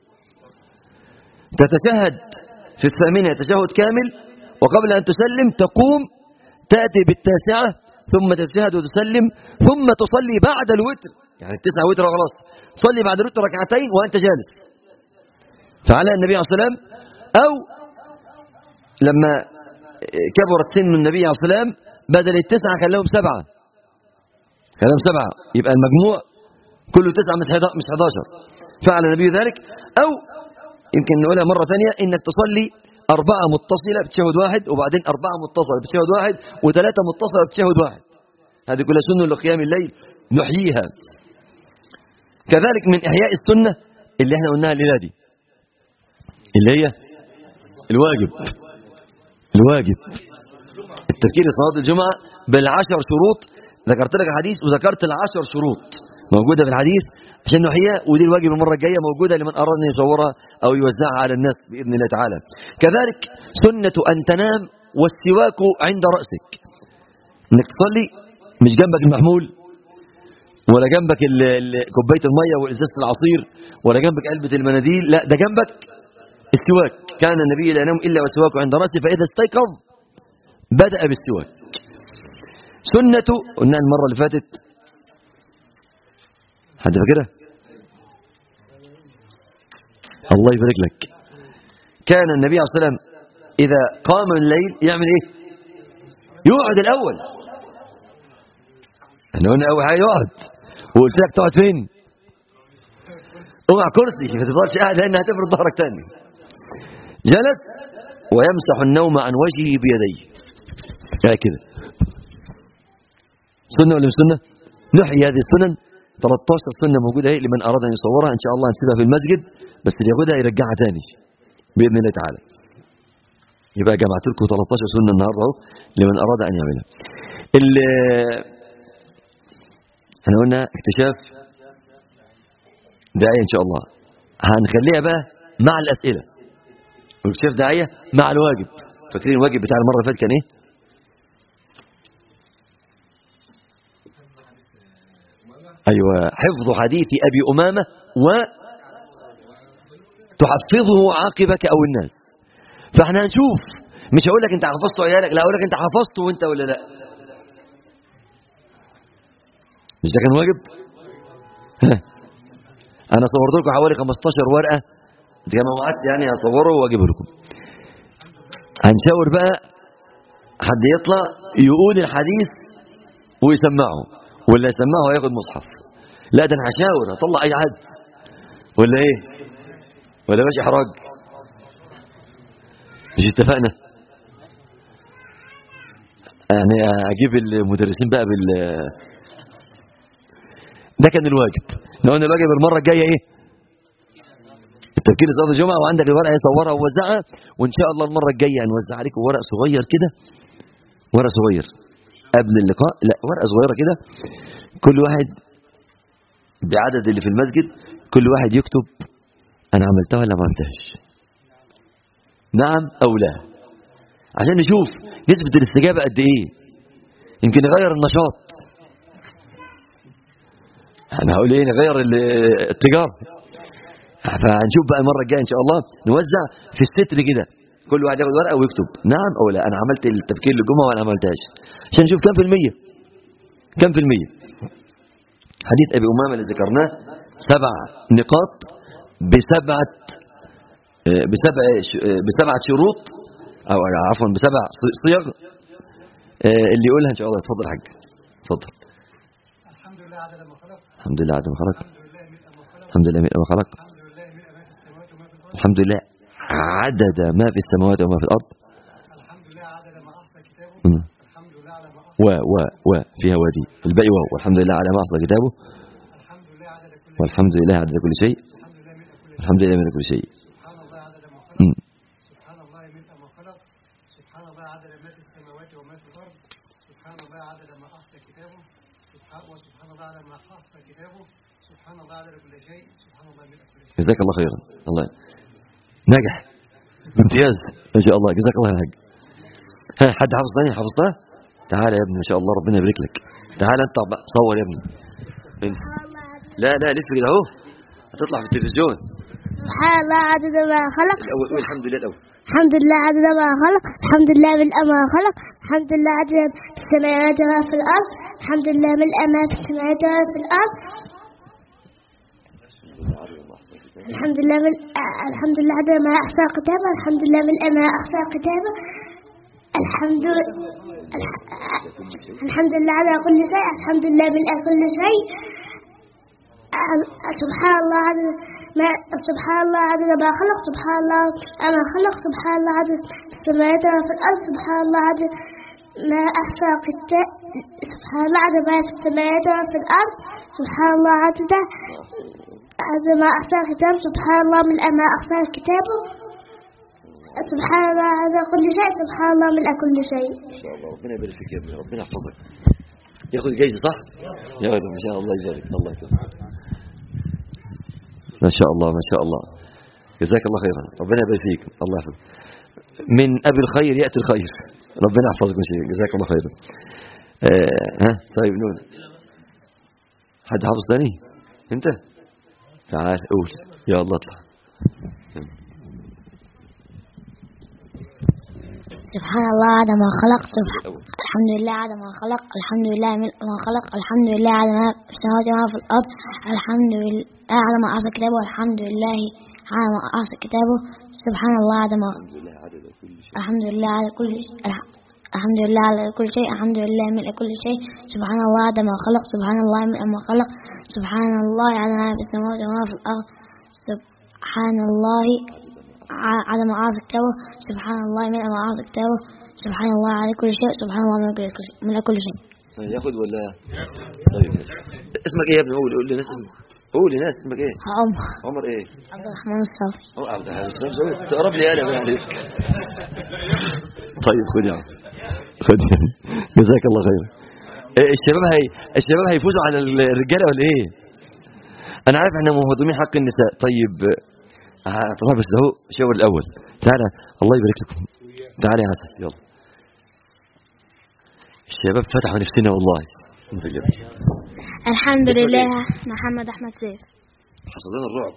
تتشهد في الثامنة تشهد كامل وقبل أن تسلم تقوم تأتي بالتاسعة ثم تتشهد وتسلم ثم تصلي بعد الوتر يعني التسعة وتر خلاص تصلي بعد الوتر ركعتين وأنت جالس فعلى النبي عليه الصلاة والسلام أو لما كبرت سن النبي عليه الصلاة والسلام بدل التسعة خلاهم سبعة خلاهم سبعة يبقى المجموع كله تسعة مش 11 فعل النبي ذلك أو يمكن نقولها مرة ثانية إنك تصلي أربعة متصلة بتشهد واحد وبعدين أربعة متصلة بتشهد واحد وثلاثة متصلة بتشهد واحد هذه كلها سنة لقيام الليل نحييها كذلك من إحياء السنة اللي احنا قلناها الليلة دي اللي هي الواجب الواجب التفكير في صلاة الجمعة بالعشر شروط ذكرت لك الحديث وذكرت العشر شروط موجودة في الحديث عشان نحييها ودي الواجب المرة الجاية موجودة لمن أراد أن يصورها أو يوزعها على الناس بإذن الله تعالى كذلك سنة أن تنام والسواك عند رأسك انك تصلي مش جنبك المحمول ولا جنبك كوبايه الميه وازازه العصير ولا جنبك علبه المناديل لا ده جنبك السواك كان النبي لا ينام الا والسواك عند راسه فاذا استيقظ بدا بالسواك سنه قلنا المره اللي فاتت حد فاكرها الله يبارك لك كان النبي عليه الصلاه والسلام اذا قام الليل يعمل ايه يقعد الاول احنا قلنا اول حاجه يقعد وقلت لك تقعد فين اوعى كرسي ما تفضلش قاعد لان هتفرد ظهرك تاني جلس ويمسح النوم عن وجهه بيديه يعني كده سنه ولا مش سنه نحيي هذه السنن 13 سنه موجوده اهي لمن اراد ان يصورها ان شاء الله هنسيبها في المسجد بس اللي ياخدها يرجعها تاني باذن الله تعالى يبقى جمعت لكم 13 سنة النهاردة اهو لمن أراد أن يعملها ال- احنا قلنا اكتشاف داعية إن شاء الله هنخليها بقى مع الأسئلة واكتشاف داعية مع الواجب فاكرين الواجب بتاع المرة اللي فاتت كان ايه؟ أيوة حفظ حديث أبي أمامة و تحفظه عاقبك أو الناس فاحنا هنشوف مش هقول لك انت حفظته عيالك لا هقول لك انت حفظته وانت ولا لا مش ده كان واجب ها. انا صورت لكم حوالي 15 ورقه جماعات يعني هصوره واجيبه لكم هنشاور بقى حد يطلع يقول الحديث ويسمعه ولا يسمعه هياخد مصحف لا ده انا هشاور هطلع اي حد ولا ايه ولا ماشي احراج مش اتفقنا يعني اجيب المدرسين بقى بال ده كان الواجب لو قلنا الواجب المره الجايه ايه التفكير صلاه الجمعه وعندك الورقه يصورها ووزعها وان شاء الله المره الجايه هنوزع عليكم ورق صغير كده ورق صغير قبل اللقاء لا ورقه صغيره كده كل واحد بعدد اللي في المسجد كل واحد يكتب انا عملتها ولا ما عملتهاش نعم او لا عشان نشوف نسبه الاستجابه قد ايه يمكن نغير النشاط انا هقول ايه نغير ال- التجاره فهنشوف بقى المره الجايه ان شاء الله نوزع في الستر كده كل واحد ياخد ورقه ويكتب نعم او لا انا عملت التفكير للجمعه ولا ما عملتهاش عشان نشوف كم في الميه كم في الميه حديث ابي امامه اللي ذكرناه سبع نقاط بسبعه آه، بسبع ش- آه، بسبعه شروط او عفوا بسبع ص- صيغ آه، اللي يقولها ان شاء الله اتفضل يا حاج اتفضل الحمد لله عدد ما خلق الحمد لله عدد ما خلق الحمد لله ملء ما خلق الحمد لله ملء ما خلق الحمد لله ما في السماوات وما في الارض الحمد لله عدد ما في الارض الحمد لله عدد ما احصى كتابه مم. الحمد لله على ما احصى و و و فيها وادي الباقي واو والحمد لله على ما احصى كتابه الحمد لله عدد كل والحمد لله عدد كل شيء الحمد لله ملء كل شيء الحمد لله من كل شيء سبحان الله عدد ما مم. خلق سبحان الله ملء ما خلق سبحان الله عدد ما في السماوات وما في الارض سبحان الله عدد ما احصى كتابه سبحان وسبحان الله على ما حصى كتابه سبحان الله عدد كل شيء سبحان الله ملء كل شيء جزاك الله خيرا الله ناجح امتياز ما شاء الله جزاك الله يا حاج ها حد حافظ ثاني حافظتها تعالى يا ابني ما شاء الله ربنا يبارك لك تعالى انت بقى صور يا ابني لا لا لسه كده اهو هتطلع في التلفزيون سبحان الله عدد ما خلق الاول قول الحمد لله الاول الحمد لله عدد ما خلق الحمد لله ملء ما خلق الحمد لله عدد السماوات وما في الأرض الحمد لله ملء ما في السماوات وما في الأرض الحمد لله ملء الحمد لله عدد ما أحصى كتابه الحمد لله ملء ما أحصى كتابه الحمد الح- الحمد لله على كل شيء الحمد لله ملء كل شيء سبحان الله عدد ما سبحان الله عدد ما خلق سبحان الله ما خلق سبحان الله عدد السماوات وما في الأرض سبحان الله عدد ما أحصى كتاب سبحان الله عدد ما في السماوات وما في الأرض سبحان الله عدد عدد ما أحصى كتاب سبحان الله من ما أحصى كتابه سبحان الله عدد كل شيء سبحان الله من كل شيء ما شاء الله ربنا يبارك فيك يا ابني ربنا يحفظك ياخد جايزه صح ياخد ما شاء الله يبارك الله يكرمك ما شاء الله ما شاء الله جزاك الله خيرا ربنا يبارك فيك الله يحفظك من ابي الخير ياتي الخير ربنا يحفظك من شيء جزاك الله خيرا آه ها طيب نون حد حافظ ثاني انت تعال قول يا الله اطلع سبحان الله عدد ما خلق سبحان الأول. الحمد لله عدد ما خلق الحمد لله ملء ما خلق الحمد لله عدد ما في السماوات وما في الأرض الحمد لله على ما أعصى كتابه والحمد لله على ما أعصى كتابه سبحان الله عدد ما الحمد لله على كل الح- الحمد لله على كل شيء الحمد لله ملء كل شيء سبحان الله عدد ما خلق سبحان الله ملء ما خلق سبحان الله عدد ما في السماوات وما في الأرض سبحان الله ع- على ما أعصى كتابه سبحان الله ملء ما أعصى كتابه سبحان الله على كل شيء سبحان الله ملء كل شيء ملء كل شيء ياخد ولا طيب اسمك ايه يا ابني قول قول لي اسمك قولي ناس اسمك ايه عمر عمر ايه عبد الرحمن الصافي هو عبد الحليم تقرب لي انا يعني طيب خد يا عم خد يا عم. جزاك الله خير إيه الشباب هي الشباب هيفوزوا على الرجاله ولا ايه انا عارف احنا مهضومين حق النساء طيب آه، طلع بس اهو شاور الاول تعالى الله يبارك لكم تعالى يا حسن يلا الشباب فتحوا نفسنا والله انت كده. الحمد لله محمد أحمد سيف حصلنا الرعب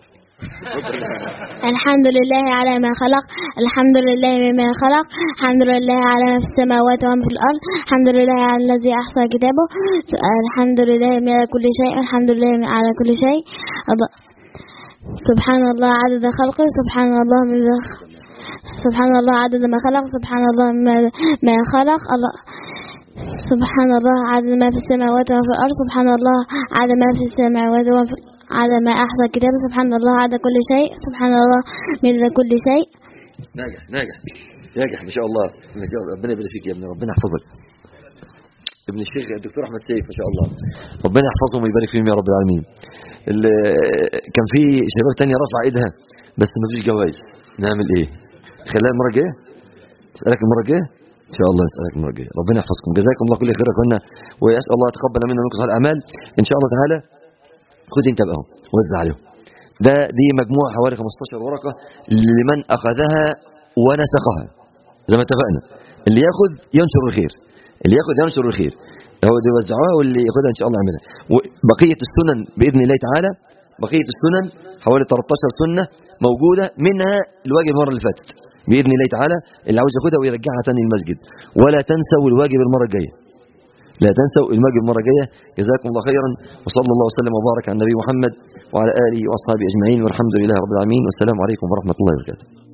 الحمد لله على ما خلق الحمد لله مما خلق الحمد لله على ما في السماوات وما في الأرض الحمد لله على الذي أحصى كتابه الحمد لله من كل شيء الحمد لله على كل شيء أض- سبحان الله عدد خلقه سبحان الله من سبحان الله عدد ما خلق سبحان الله ما, ما خلق الله سبحان الله عدد ما في السماوات وما في الأرض سبحان الله عدد ما في السماوات وما في عدد ما أحصى كتابه سبحان الله عدد كل شيء سبحان الله من كل شيء ناجح ناجح ناجح ما شاء الله ما شاء الله ربنا يبارك فيك يا ابني ربنا يحفظك ابن الشيخ الدكتور احمد سيف ما شاء الله ربنا يحفظهم ويبارك فيهم يا رب العالمين ال- كان في شباب تانية رفع ايدها بس ما فيش جوائز نعمل ايه خلال المره الجايه اسالك المره الجايه ان شاء الله اسالك المره الجايه ربنا يحفظكم جزاكم الله كل خير يا اخوانا ويسال الله يتقبل منا ومنكم صالح الاعمال ان شاء الله تعالى خد انت بقى وزع عليهم ده دي مجموعه حوالي 15 ورقه لمن اخذها ونسخها زي ما اتفقنا اللي ياخذ ينشر الخير اللي ياخذ ينشر الخير هو دي يوزعوها واللي ياخذها ان شاء الله يعملها وبقيه السنن باذن الله تعالى بقيه السنن حوالي 13 سنه موجوده منها الواجب المره اللي فاتت باذن الله تعالى اللي عاوز ياخدها ويرجعها تاني المسجد ولا تنسوا الواجب المره الجايه لا تنسوا المواجب المره الجايه جزاكم الله خيرا وصلى الله وسلم وبارك على النبي محمد وعلى اله واصحابه اجمعين والحمد لله رب العالمين والسلام عليكم ورحمه الله وبركاته